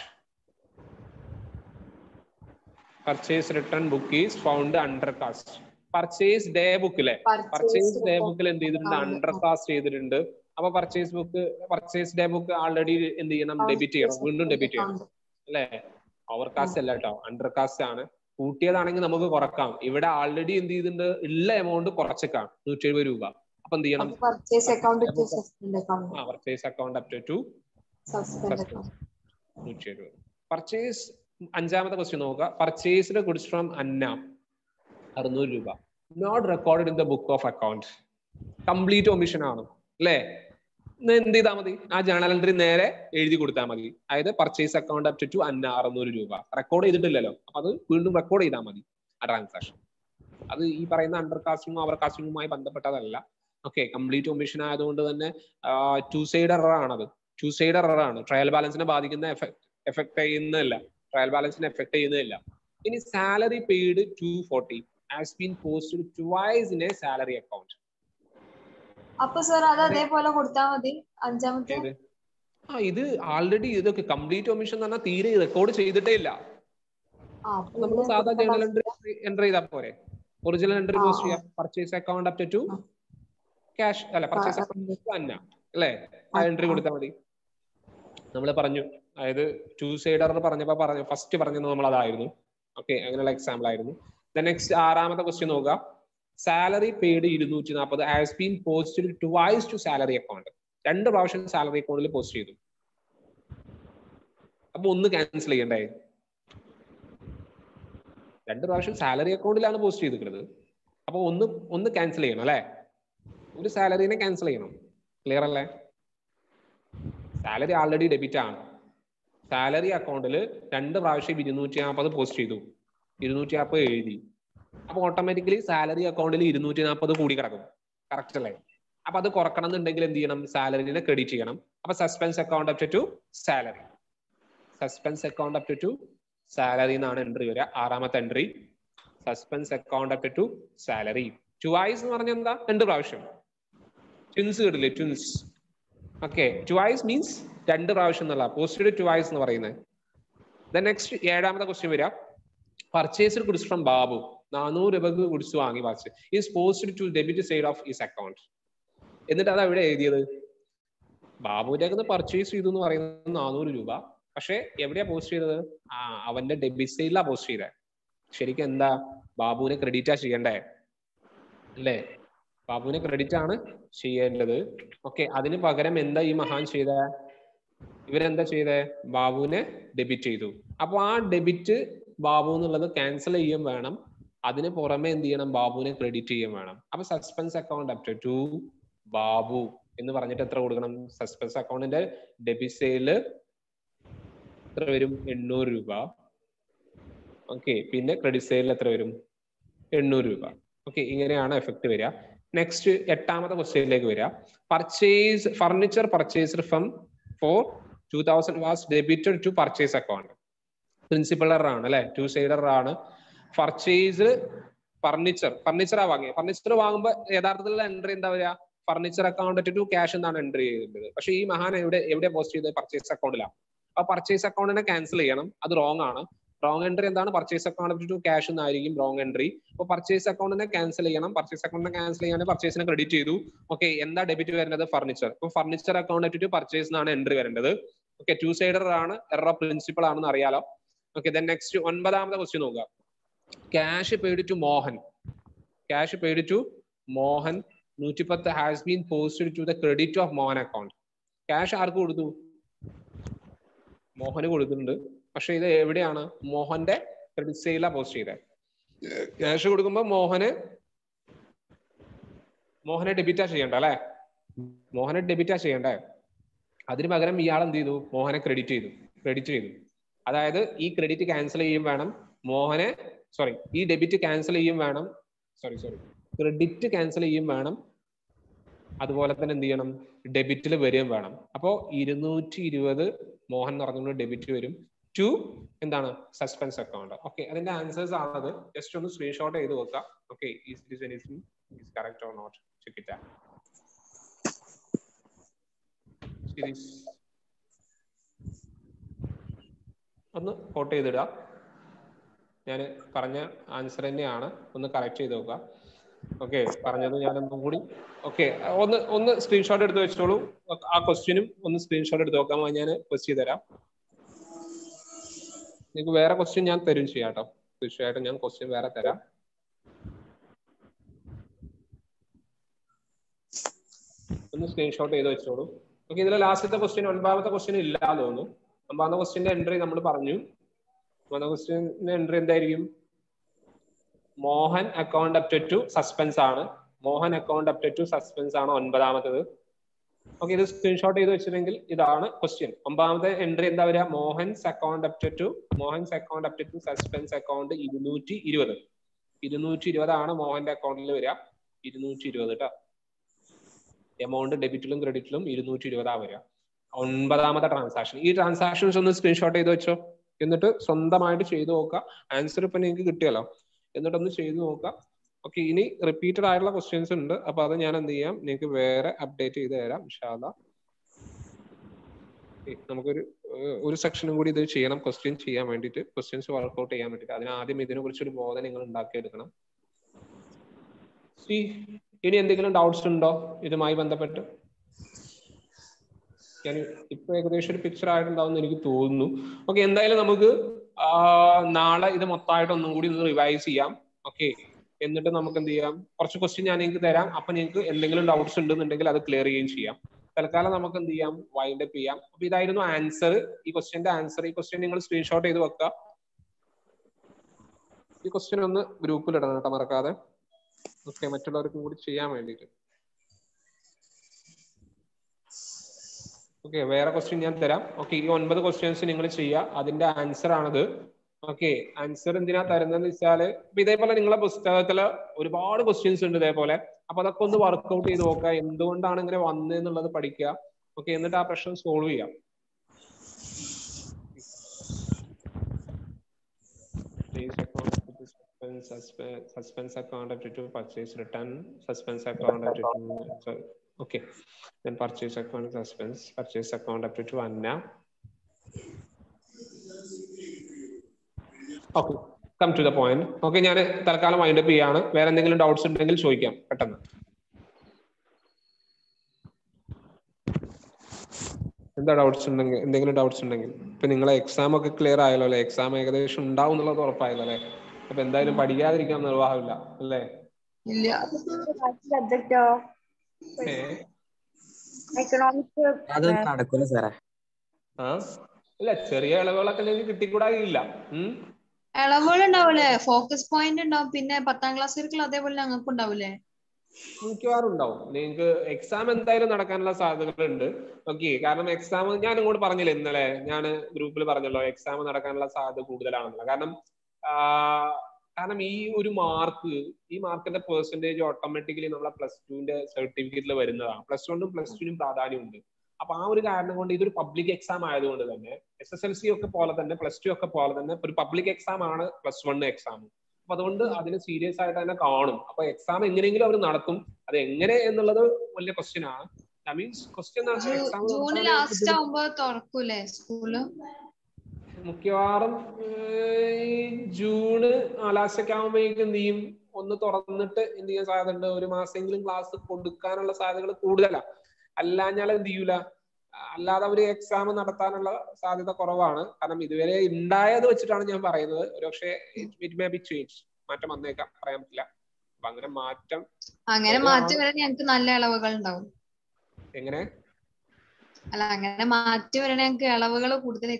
Purchase return book is found under cost. Purchase day book ലെ purchase Purchased day report. ബുക്കിൽ എന്ത് ചെയ്തിട്ടുണ്ട് ആ, under ആ. Cast ചെയ്തിട്ടുണ്ട് അപ്പൊ purchase book purchase day book already എന്ത് ചെയ്യണം ആ, ഡെബിറ്റ് ചെയ്യണം വീണ്ടും suspense ഡെബിറ്റ് ചെയ്യണം account. അല്ലേ ഓവർ കാസ്റ്റ് അല്ല കേട്ടോ അണ്ടർ കാസ്റ്റ് ആണ് കൂട്ടിയതാണെങ്കിൽ നമുക്ക് കുറക്കാം ഇവിടെ ആൾറെഡി എന്ത് ചെയ്തിട്ടുണ്ട് ഉള്ള എമൗണ്ട് കുറച്ചേക്കാം നൂറ്റി എഴുപത് രൂപ അപ്പൊ എന്ത് ചെയ്യണം അപ്പൊ purchase account to suspend account ആ purchase account up to suspend Suspense. Account നൂറ്റി എഴുപത് പർച്ചേസ് അഞ്ചാമത്തെ ക്വസ്റ്റ്യൻ നോക്കുക പർച്ചേസിന്റെ ഗുഡ്സ് ഫ്രം അന്ന അറുന്നൂറ് രൂപ not record in the book of account complete omission ആണ് അല്ലേ ഇന്ന് എന്ത് ചെയ്താൽ മതി ആ ജേണൽ എൻട്രി നേരെ എഴുതി കൊടുത്താൽ മതി അതായത് purchase account up to Anna അറുന്നൂറ് രൂപ റെക്കോർഡ് ചെയ്തിട്ടില്ലല്ലോ അപ്പൊ അത് വീണ്ടും റെക്കോർഡ് ചെയ്താൽ മതി ആ ട്രാൻസാക്ഷൻ അത് ഈ പറയുന്ന അണ്ടർ കാസ്റ്റിംഗും അവർ കാസ്റ്റിംഗുമായി ബന്ധപ്പെട്ടതല്ല ഓക്കെ കംപ്ലീറ്റ് ഒമിഷൻ ആയതുകൊണ്ട് തന്നെ ടു സൈഡ് എറർ ആണത് ടു സൈഡ് എറർ ആണ് ട്രയൽ ബാലൻസിനെ ബാധിക്കുന്ന എഫക്ട് എഫക്ട് ചെയ്യുന്നതല്ല ട്രയൽ ബാലൻസിനെ എഫക്ട് ചെയ്യുന്നതല്ല ഇനി salary paid two forty has been posted twice in a salary account അപ്പൊ സർ അത് അതേപോലെ കൊടുത്താൽ മതി അഞ്ചാമത്തെ ഏത് ആ ഇത് ആൾറെഡി ഇതൊക്കെ കംപ്ലീറ്റ് ഒമിഷൻ എന്ന് പറഞ്ഞാൽ തീരെ റെക്കോർഡ് ചെയ്തിട്ടേ ഇല്ല ആ, അപ്പൊ നമ്മൾ ഇതിന് സാധാ കൊടുക്കേണ്ട ജേണൽ എൻട്രി എൻ്റർ ചെയ്താൽ പോരെ ഒറിജിനൽ എൻട്രി ആ, പോസ്റ്റ് ആ. ചെയ്യാം പർച്ചേസ് അക്കൗണ്ട് അപ് ടു ആ. ക്യാഷ് അല്ല പർച്ചേസ് ആ, അക്കൗണ്ട് തന്നെ അല്ലേ ആ ആ, എൻട്രി ആ. കൊടുത്താൽ മതി നമ്മൾ പറഞ്ഞു അതായത് ടു സൈഡർ പറഞ്ഞപ്പോ പറഞ്ഞു ഫസ്റ്റ് പറഞ്ഞത് നമ്മൾ അതായിരുന്നു ഓക്കെ അങ്ങനെയുള്ള എക്സാമ്പിൾ ആയിരുന്നു നെക്സ്റ്റ് ആറാമത്തെ ക്വസ്റ്റ്യൻ നോക്കുക സാലറി പെയ്ഡ് ഇരുന്നൂറ്റി നാൽപ്പത് has been posted twice to salary account രണ്ട് പ്രാവശ്യം സാലറി അക്കൗണ്ടിൽ പോസ്റ്റ് ചെയ്തു അപ്പൊ ഒന്ന് ക്യാൻസൽ ചെയ്യണ്ടേ രണ്ട് പ്രാവശ്യം സാലറി അക്കൗണ്ടിലാണ് പോസ്റ്റ് ചെയ്തിട്ടുള്ളത് അപ്പൊ ഒന്ന് ഒന്ന് ക്യാൻസൽ ചെയ്യണം അല്ലെ ഒരു സാലറിനെ ക്യാൻസൽ ചെയ്യണം ക്ലിയർ അല്ലേ സാലറി ആൾറെഡി ഡെബിറ്റ് ആണ് സാലറി അക്കൗണ്ടിൽ രണ്ട് പ്രാവശ്യം ഇരുന്നൂറ്റി നാൽപ്പത് പോസ്റ്റ് ചെയ്തു ഇരുന്നൂറ്റി നാൽപ്പത് എഴുതി അപ്പൊ ഓട്ടോമാറ്റിക്കലി സാലറി അക്കൗണ്ടിൽ ഇരുന്നൂറ്റി നാൽപ്പത് കൂടി കിടക്കും കറക്റ്റ് അല്ലേ അപ്പൊ അത് കുറക്കണം എന്നുണ്ടെങ്കിൽ എന്ത് ചെയ്യണം സാലറിനെ ക്രെഡിറ്റ് ചെയ്യണം അപ്പൊ suspense account up to salary suspense account up to salary എന്നാണ് എൻട്രി വരിക ആറാമത്തെ entry suspense account up to salary twice എന്ന് പറഞ്ഞാൽ എന്താ രണ്ട് പ്രാവശ്യം ട്വിൻസ് കേട്ടില്ലേ ട്വിൻസ് ഓക്കെ ട്വൈസ് മീൻസ് രണ്ട് പ്രാവശ്യം എന്നുള്ള പോസ്റ്റഡ് ട്വൈസ് എന്ന് പറയുന്നത് ദ നെക്സ്റ്റ് ഏഴാമത്തെ ക്വസ്റ്റ്യൻ വരിക പർച്ചേസ്ഡ് ഗുഡ്സ് ഫ്രം ബാബു നാനൂറ് രൂപക്ക് ഗുഡ്സ് വാങ്ങി purchase is posted to debit side of is account എന്നിട്ട് അത് എവിടെ എഴുതിയത് ബാബുവിന്റെ നിന്ന് പർച്ചേസ് ചെയ്തു എന്ന് പറയുന്നത് നാനൂറ് രൂപ പക്ഷെ എവിടെയാ പോസ്റ്റ് ചെയ്തത് ആ അവന്റെ ഡെബിറ്റ് സൈഡിലാ പോസ്റ്റ് ചെയ്തത് ശരിക്കും എന്താ ബാബുവിനെ ക്രെഡിറ്റാ ചെയ്യണ്ടേ അല്ലേ ബാബുവിനെ ക്രെഡിറ്റ് ആണ് ചെയ്യേണ്ടത് ഓക്കെ അതിന് പകരം എന്താ ഈ മഹാൻ ചെയ്ത ഇവരെന്താ ചെയ്തേ ബാബുവിനെ ഡെബിറ്റ് ചെയ്തു അപ്പൊ ആ ഡെബിറ്റ് ബാബു എന്നുള്ളത് ക്യാൻസൽ ചെയ്യും വേണം അതിന് പുറമെ എന്ത് ചെയ്യണം ബാബുവിനെ ക്രെഡിറ്റ് ചെയ്യും വേണം അപ്പൊ suspense account up to Babu എന്ന് പറഞ്ഞിട്ട് എത്ര കൊടുക്കണം സസ്പെൻസ് അക്കൗണ്ടിന്റെ ഡെബിറ്റ് സെയില് എത്ര വരും എണ്ണൂറ് രൂപ ഓക്കെ പിന്നെ ക്രെഡിറ്റ് സെയിലിൽ എത്ര വരും എണ്ണൂറ് രൂപ ഓക്കെ ഇങ്ങനെയാണ് എഫക്ട് വരിക നെക്സ്റ്റ് എട്ടാമത്തെ ക്വസ്റ്റ്യനിലേക്ക് വരിക purchase furniture purchased from for two thousand was debited to purchase account principal ആണ് അല്ലെ ടു സൈഡർ ആണ് പർച്ചേസ് ഫർണിച്ചർ ഫർണിച്ചറാ വാങ്ങിയത് ഫർണിച്ചർ വാങ്ങുമ്പോൾ യഥാർത്ഥത്തിലുള്ള എൻട്രി എന്താ വരിക ഫർണിച്ചർ അക്കൗണ്ട് ടു ക്യാഷ് എന്നാണ് എൻട്രി ചെയ്തത് പക്ഷേ ഈ മഹാൻ എവിടെ എവിടെ പോസ്റ്റ് ചെയ്തത് പർച്ചേസ് അക്കൗണ്ടിലാണ് ആ പർച്ചേസ് അക്കൗണ്ടിനെ ക്യാൻസൽ ചെയ്യണം അത് റോങ് ആണ് റോങ് എൻട്രി എന്താണ് പർച്ചേസ് അക്കൗണ്ട് ടു ക്യാഷ് എന്നായിരിക്കും റോങ് എൻട്രി അപ്പോൾ പർച്ചേസ് അക്കൗണ്ടിനെ ക്യാൻസൽ ചെയ്യണം പർച്ചേസ് അക്കൗണ്ടിനെ ക്യാൻസൽ ചെയ്യാൻ പർച്ചേസിനെ ക്രെഡിറ്റ് ചെയ്തു ഓക്കെ എന്താ ഡെബിറ്റ് വരുന്നത് ഫർണിച്ചർ അപ്പോൾ ഫർണിച്ചർ അക്കൗണ്ട് ടു പർച്ചേസ് എന്നാണ് എൻട്രി വരേണ്ടത് ഓക്കെ ടു സൈഡർ ആണ് എറർ പ്രിൻസിപ്പൾ ആണെന്ന് അറിയാലോ ഓക്കെ ദെൻ നെക്സ്റ്റ് ഒൻപതാമത്തെ ക്വസ്റ്റ്യൻ നോക്കുക cash paid to Mohan cash paid to Mohan നൂറ്റിപ്പത്ത് has been posted to the credit of Mohan account cash ആർക്ക് കൊടുത്തു മോഹന് കൊടുത്തിട്ടുണ്ട് പക്ഷെ ഇത് എവിടെയാണ് മോഹന്റെ ക്രെഡിറ്റ് സെയിലാ പോസ്റ്റ് ചെയ്തത് ക്യാഷ് കൊടുക്കുമ്പോൾ മോഹന് മോഹനെ ഡെബിറ്റാ ചെയ്യണ്ട അല്ലെ മോഹനെ ഡെബിറ്റാ ചെയ്യണ്ടേ അതിന് പകരം ഇയാൾ എന്ത് ചെയ്തു മോഹനെ ക്രെഡിറ്റ് ചെയ്തു ക്രെഡിറ്റ് ചെയ്തു അതായത് ഈ ക്രെഡിറ്റ് ക്യാൻസൽ ചെയ്യും വേണം മോഹനെ സോറി ഈ ഡെബിറ്റ് ക്യാൻസൽ ചെയ്യും വേണം സോറി സോറി ക്രെഡിറ്റ് ക്യാൻസൽ ചെയ്യും വേണം അതുപോലെ തന്നെ എന്ത് ചെയ്യണം ഡെബിറ്റിൽ വരികയും വേണം അപ്പോൾ ഇരുന്നൂറ്റി ഇരുപത് മോഹൻ എന്ന് പറഞ്ഞുകൊണ്ട് ഡെബിറ്റ് വരും ടു എന്താണ് സസ്പെൻസ് അക്കൗണ്ട് ഓക്കെ അതിന്റെ ആൻസേഴ്സ് ആണത് ജസ്റ്റ് ഒന്ന് സ്ക്രീൻഷോട്ട് ചെയ്ത് വെക്കാം okay is this anything is correct or not check it ഒന്ന് കോട്ട് ചെയ്തിടുക ഞാൻ പറഞ്ഞ ആൻസർ തന്നെയാണ് ഒന്ന് കറക്റ്റ് ചെയ്ത് നോക്കുക ഓക്കെ പറഞ്ഞത് ഞാൻ ഒന്നും കൂടി ഓക്കെ ഒന്ന് ഒന്ന് സ്ക്രീൻഷോട്ട് എടുത്ത് വെച്ചോളൂ ആ ക്വസ്റ്റ്യനും ഒന്ന് സ്ക്രീൻഷോട്ട് എടുത്ത് നോക്കാൻ ഞാൻ ക്വസ്റ്റ്യൻ തരാം നിങ്ങൾക്ക് വേറെ ക്വസ്റ്റ്യൻ ഞാൻ തരും ചെയ്യാം കേട്ടോ തീർച്ചയായിട്ടും ഞാൻ ക്വസ്റ്റ്യൻ വേറെ തരാം ഒന്ന് സ്ക്രീൻഷോട്ട് ചെയ്ത് വെച്ചോളൂ ഓക്കെ ഇതിലെ ലാസ്റ്റത്തെ ക്വസ്റ്റ്യൻ ഒൻപതാമത്തെ ക്വസ്റ്റ്യൻ ഇല്ല തോന്നുന്നു ഒമ്പതാമത്തെ ക്വസ്റ്റ്യന്റെ എൻട്രി നമ്മൾ പറഞ്ഞു ഒമ്പതാം ക്വസ്റ്റ്യന്റെ എൻട്രി എന്തായിരിക്കും Mohan account up to suspense ആണ് Mohan account up to suspense ആണ് ഒൻപതാമത്തത് ഓക്കെ ഇത് സ്ക്രീൻഷോട്ട് ചെയ്ത് വെച്ചിട്ടുണ്ടെങ്കിൽ ഇതാണ് ക്വസ്റ്റ്യൻ ഒമ്പതാമത്തെ എൻട്രി എന്താ വരിക Mohan's account up to Mohan's account up to suspense account ഇരുന്നൂറ്റി ഇരുപത് ഇരുന്നൂറ്റി ഇരുപതാണ് മോഹന്റെ അക്കൗണ്ടിൽ വരിക ഇരുന്നൂറ്റി ഇരുപത് കേട്ടോ എമൗണ്ട് ഡെബിറ്റിലും ക്രെഡിറ്റിലും ഇരുന്നൂറ്റി ഇരുപതാ വരിക ഒൻപതാമത്തെ ട്രാൻസാക്ഷൻ ഈ ട്രാൻസാക്ഷൻസ് ഒന്ന് സ്ക്രീൻഷോട്ട് ചെയ്ത് വെച്ചോ എന്നിട്ട് സ്വന്തമായിട്ട് ചെയ്തു നോക്കുക ആൻസർ ഇപ്പൊ നിങ്ങൾക്ക് കിട്ടിയല്ലോ എന്നിട്ടൊന്ന് ചെയ്തു നോക്കാം ഓക്കെ ഇനി റിപ്പീറ്റഡ് ആയിട്ടുള്ള ക്വസ്റ്റ്യൻസ് ഉണ്ട് അപ്പൊ അത് ഞാൻ എന്ത് ചെയ്യാം നിങ്ങൾക്ക് വേറെ അപ്ഡേറ്റ് ചെയ്ത് തരാം ഇൻഷാല്ല നമുക്കൊരു ഒരു സെക്ഷനും കൂടി ഇത് ചെയ്യണം ക്വസ്റ്റ്യൻ ചെയ്യാൻ വേണ്ടിയിട്ട് ക്വസ്റ്റ്യൻസ് വർക്ക്ഔട്ട് ചെയ്യാൻ വേണ്ടിയിട്ട് അതിന് ആദ്യം ഇതിനെ കുറിച്ചൊരു ബോധം നിങ്ങൾ ഉണ്ടാക്കിയെടുക്കണം ഇനി എന്തെങ്കിലും ഡൗട്ട്സ് ഉണ്ടോ ഇതുമായി ബന്ധപ്പെട്ട് ഞാൻ ഇപ്പൊ ഏകദേശം ഒരു പിക്ചർ ആയിട്ടുണ്ടാവും എനിക്ക് തോന്നുന്നു ഓക്കെ എന്തായാലും നമുക്ക് നാളെ ഇത് മൊത്തമായിട്ട് ഒന്നും കൂടി ഒന്ന് റിവൈസ് ചെയ്യാം ഓക്കെ എന്നിട്ട് നമുക്ക് എന്ത് ചെയ്യാം കുറച്ച് ക്വസ്റ്റ്യൻ ഞാൻ നിങ്ങൾക്ക് തരാം അപ്പൊ നിങ്ങൾക്ക് എന്തെങ്കിലും ഡൗട്ട്സ് ഉണ്ടെന്നുണ്ടെങ്കിൽ അത് ക്ലിയർ ചെയ്യുകയും ചെയ്യാം തൽക്കാലം നമുക്ക് എന്ത് ചെയ്യാം വൈൻഡ് അപ്പ് ചെയ്യാം അപ്പൊ ഇതായിരുന്നു ആൻസർ ഈ ക്വസ്റ്റ്യന്റെ ആൻസർ ഈ ക്വസ്റ്റ്യൻ നിങ്ങൾ സ്ക്രീൻഷോട്ട് ചെയ്ത് വെക്കുക ഈ ക്വസ്റ്റ്യൻ ഒന്ന് ഗ്രൂപ്പിൽ ഇടണം കേട്ടോ മറക്കാതെ ഓക്കെ മറ്റുള്ളവർക്കും കൂടി ചെയ്യാൻ വേണ്ടിയിട്ട് ഓക്കെ വേറെ ക്വസ്റ്റ്യൻ ഞാൻ തരാം ഓക്കെ ഈ ഒൻപത് ക്വസ്റ്റ്യൻസ് നിങ്ങൾ ചെയ്യുക അതിന്റെ ആൻസർ ആണത് ഓക്കെ ആൻസർ എന്തിനാ തരുന്നതെന്ന് വെച്ചാല് ഇപ്പൊ ഇതേപോലെ നിങ്ങളെ പുസ്തകത്തില് ഒരുപാട് ക്വസ്റ്റ്യൻസ് ഉണ്ട് ഇതേപോലെ അപ്പൊ അതൊക്കെ ഒന്ന് വർക്ക്ഔട്ട് ചെയ്ത് നോക്കുക എന്തുകൊണ്ടാണ് ഇങ്ങനെ വന്നത് എന്നുള്ളത് പഠിക്കുക ഓക്കെ എന്നിട്ട് ആ പ്രശ്നം സോൾവ് ചെയ്യാം suspense account up to purchase return suspense account up to okay then purchase account suspense purchase account up to anna okay come to the point okay ഞാൻ തൽക്കാലം വൈൻഡ് അപ്പ് ചെയ്യാണ് വേറെ എന്തെങ്കിലും ഡൗട്ട്സ് ഉണ്ടെങ്കിൽ ചോദിക്കാം പെട്ടെന്ന് എന്താ ഡൗട്ട്സ് ഉണ്ടെങ്കിൽ എന്തെങ്കിലും ഡൗട്ട്സ് ഉണ്ടെങ്കിൽ ഇപ്പൊ നിങ്ങളെ എക്സാം ഒക്കെ ക്ലിയർ ആയല്ലോ അല്ലെ എക്സാം ഏകദേശം ഉണ്ടാവും എന്നുള്ളത് ഉറപ്പായല്ലോ അല്ലെ അപ്പൊ എന്തായാലും പഠിക്കാതിരിക്കാൻ നിർവാഹമില്ല അല്ലേ ഇല്ല സബ്ജക്റ്റോ ഏ എക്കണോമിക്സ് അതൊന്നും നടക്കൂല സാറേ ആ ഇല്ല ചെറിയ ഇളവുകളൊക്കെ നിങ്ങൾക്ക് കിട്ടിക്കൂടായില്ല ഉം ഇളവുകൾ ഉണ്ടാവൂലേ ഫോക്കസ് പോയിന്റ് ഉണ്ടാവും പിന്നെ പത്താം ക്ലാസ്സുകാർക്കുള്ള അതേപോലെ ഞങ്ങൾക്ക് ഉണ്ടാവൂലേ മിക്കവാറും ഉണ്ടാവും നിങ്ങൾക്ക് എക്സാം എന്തായാലും നടക്കാനുള്ള സാധ്യതകളുണ്ട് ഓക്കെ കാരണം എക്സാം ഞാൻ ഇങ്ങോട്ട് പറഞ്ഞില്ലേ ഇന്നലെ ഞാൻ ഗ്രൂപ്പിൽ പറഞ്ഞല്ലോ എക്സാം നടക്കാനുള്ള സാധ്യത കൂടുതലാണെന്നുള്ള കാരണം ആ, കാരണം ഈ ഒരു മാർക്ക് ഈ മാർക്കിന്റെ പെർസെന്റേജ് ഓട്ടോമാറ്റിക്കലി നമ്മളെ പ്ലസ് ടുവിന്റെ സർട്ടിഫിക്കറ്റിൽ വരുന്നതാണ് പ്ലസ് വണ്ണും പ്ലസ് ടുവിനും പ്രാധാന്യമുണ്ട് അപ്പൊ ആ ഒരു കാരണം കൊണ്ട് ഇതൊരു പബ്ലിക് എക്സാം ആയതുകൊണ്ട് തന്നെ എസ് എസ് എൽ സി ഒക്കെ പോലെ തന്നെ പ്ലസ് ടു ഒക്കെ പോലെ തന്നെ ഒരു പബ്ലിക് എക്സാം ആണ് പ്ലസ് വൺ എക്സാം അപ്പൊ അതുകൊണ്ട് അതിന് സീരിയസ് ആയിട്ട് തന്നെ കാണും അപ്പൊ എക്സാം എങ്ങനെയെങ്കിലും അവർ നടത്തും അത് എങ്ങനെ എന്നുള്ളത് വലിയ ക്വസ്റ്റ്യൻ ആണ് I means question exam June last ആവുമ്പോ തുറക്കൂലേ സ്കൂള് മിക്കവാറും ഏർ, ജൂണ് ലാസ്റ്റ് ഒക്കെ ആകുമ്പോഴേക്കും എന്ത് ചെയ്യും ഒന്ന് തുറന്നിട്ട് എന്ത് ചെയ്യാൻ സാധ്യതയുണ്ട് ഒരു മാസമെങ്കിലും ക്ലാസ് കൊടുക്കാനുള്ള സാധ്യതകൾ കൂടുതലാണ് അല്ലാഞ്ഞാൽ എന്ത് ചെയ്യൂല അല്ലാതെ അവര് എക്സാം നടത്താനുള്ള സാധ്യത കുറവാണ് കാരണം ഇതുവരെ ഉണ്ടായത് വെച്ചിട്ടാണ് ഞാൻ പറയുന്നത് ഒരുപക്ഷെ ഇറ്റ് മേ ബി ചേഞ്ച് മാറ്റം വന്നേക്കാം പറയാൻ പറ്റില്ല അപ്പൊ അങ്ങനെ മാറ്റം അങ്ങനെ അതാണ്. മാറ്റി വരാൻ ഞങ്ങൾക്ക് നല്ല ഇളവുകൾ ഉണ്ടാവും എങ്ങനെ അല്ല അങ്ങനെ മാറ്റി വരാൻ ഞങ്ങൾക്ക് ഇളവുകൾ കൂടുതൽ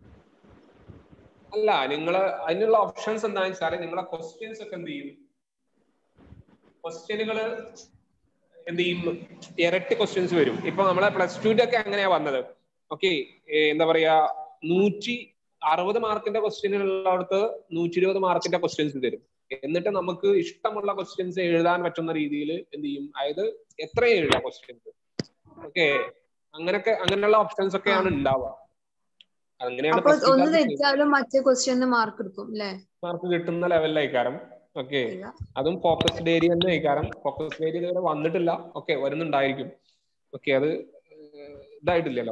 അല്ല നിങ്ങള് അതിനുള്ള ഓപ്ഷൻസ് എന്താണെന്ന് വെച്ചാല് നിങ്ങളെ ക്വസ്റ്റ്യൻസ് ഒക്കെ എന്ത് ചെയ്യും ക്വസ്റ്റ്യനുകള് എന്ത് ചെയ്യും ഇരട്ടി ക്വസ്റ്റ്യൻസ് വരും ഇപ്പൊ നമ്മളെ പ്ലസ് ടുവിന്റെ ഒക്കെ അങ്ങനെയാ വന്നത് ഓക്കെ എന്താ പറയാ നൂറ്റി അറുപത് മാർക്കിന്റെ ക്വസ്റ്റ്യനുള്ളടത്ത് നൂറ്റി ഇരുപത് മാർക്കിന്റെ ക്വസ്റ്റ്യൻസ് തരും എന്നിട്ട് നമുക്ക് ഇഷ്ടമുള്ള ക്വസ്റ്റ്യൻസ് എഴുതാൻ പറ്റുന്ന രീതിയിൽ എന്ത് ചെയ്യും അതായത് എത്രയും എഴുതാം ക്വസ്റ്റ്യൻസ് ഓക്കെ അങ്ങനെയൊക്കെ അങ്ങനെയുള്ള ഓപ്ഷൻസ് ഒക്കെയാണ് ഉണ്ടാവുക അങ്ങനെയാണ് അപ്പൊ plus two ഒന്ന് കാർക്ക് ചെയ്യുന്നത്. തെറ്റാലും മറ്റേ ക്വസ്റ്റ്യന് മാർക്ക് എടുക്കും അല്ലേ മാർക്ക് കിട്ടുന്ന ലെവലിലേക്കാരം ഓക്കെ അതും ഫോക്കസ്ഡ് ഏരിയ തന്നെ ആയിക്കാരം ഫോക്കസ്ഡ് ഏരിയ ഇതുവരെ വന്നിട്ടില്ല ഓക്കെ വരുന്നുണ്ടായിരിക്കും ഓക്കെ അത് ഏഹ്, ഇതായിട്ടില്ലല്ലോ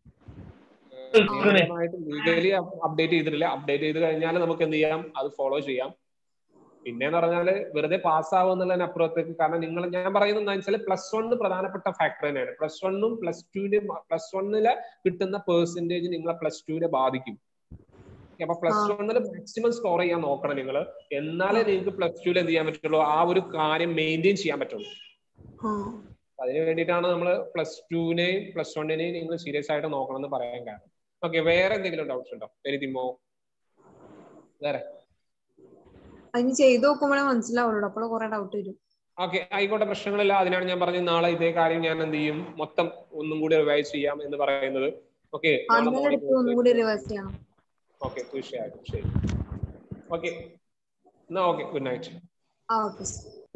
ലീഗലി അപ്ഡേറ്റ് ചെയ്തിട്ടില്ല അപ്ഡേറ്റ് ചെയ്ത് കഴിഞ്ഞാൽ നമുക്ക് എന്ത് ചെയ്യാം അത് ഫോളോ ചെയ്യാം പിന്നെന്ന് പറഞ്ഞാല് വെറുതെ പാസ്സാവും എന്നുള്ളതിനപ്പുറത്തേക്ക് കാരണം നിങ്ങൾ ഞാൻ പറയുന്നത് എന്താ വെച്ചാൽ പ്ലസ് വണ്ണ് പ്രധാനപ്പെട്ട ഫാക്ടർ തന്നെയാണ് പ്ലസ് വണ്ണും പ്ലസ് ടുവിനും പ്ലസ് വണ്ണിലെ കിട്ടുന്ന പെർസെന്റേജ് നിങ്ങളെ പ്ലസ് ടുവിനെ ബാധിക്കും അപ്പൊ പ്ലസ് ആ. വണ്ണിൽ മാക്സിമം സ്കോർ ചെയ്യാൻ നോക്കണം നിങ്ങൾ എന്നാലേ നിങ്ങൾക്ക് പ്ലസ് ടുവിൽ എന്ത് ചെയ്യാൻ പറ്റുള്ളൂ ആ ഒരു കാര്യം മെയിൻറ്റെയിൻ ചെയ്യാൻ പറ്റുള്ളൂ ആ. അപ്പൊ അതിന് വേണ്ടിയിട്ടാണ് നമ്മൾ പ്ലസ് ടുവിനെയും പ്ലസ് വണ്ണിനെയും നിങ്ങൾ സീരിയസ് ആയിട്ട് നോക്കണം എന്ന് പറയാൻ കാരണം ഓക്കെ വേറെ എന്തെങ്കിലും ഡൗട്ട്സ് ഉണ്ടോ എനിത്തിമോ വേറെ അതിന് ചെയ്ത് നോക്കുമ്പോഴേ മനസ്സിലാവുള്ളൂ അപ്പോൾ കുറെ ഡൗട്ട് വരും ഓക്കെ ആയിക്കോട്ടെ പ്രശ്നങ്ങളില്ല അതിനാണ് ഞാൻ പറഞ്ഞത് നാളെ ഇതേ കാര്യം ഞാൻ എന്ത് ചെയ്യും മൊത്തം ഒന്നും കൂടി റിവൈസ് ചെയ്യാം എന്ന് പറയുന്നത് ഓക്കെ അന്നലെ എടുത്ത് ഒന്നും കൂടി റിവേഴ്സ് ചെയ്യണം ഓക്കെ തീർച്ചയായിട്ടും ശരി ഓക്കെ എന്നാ ഓക്കെ ഗുഡ് നൈറ്റ് ആ ഓക്കെ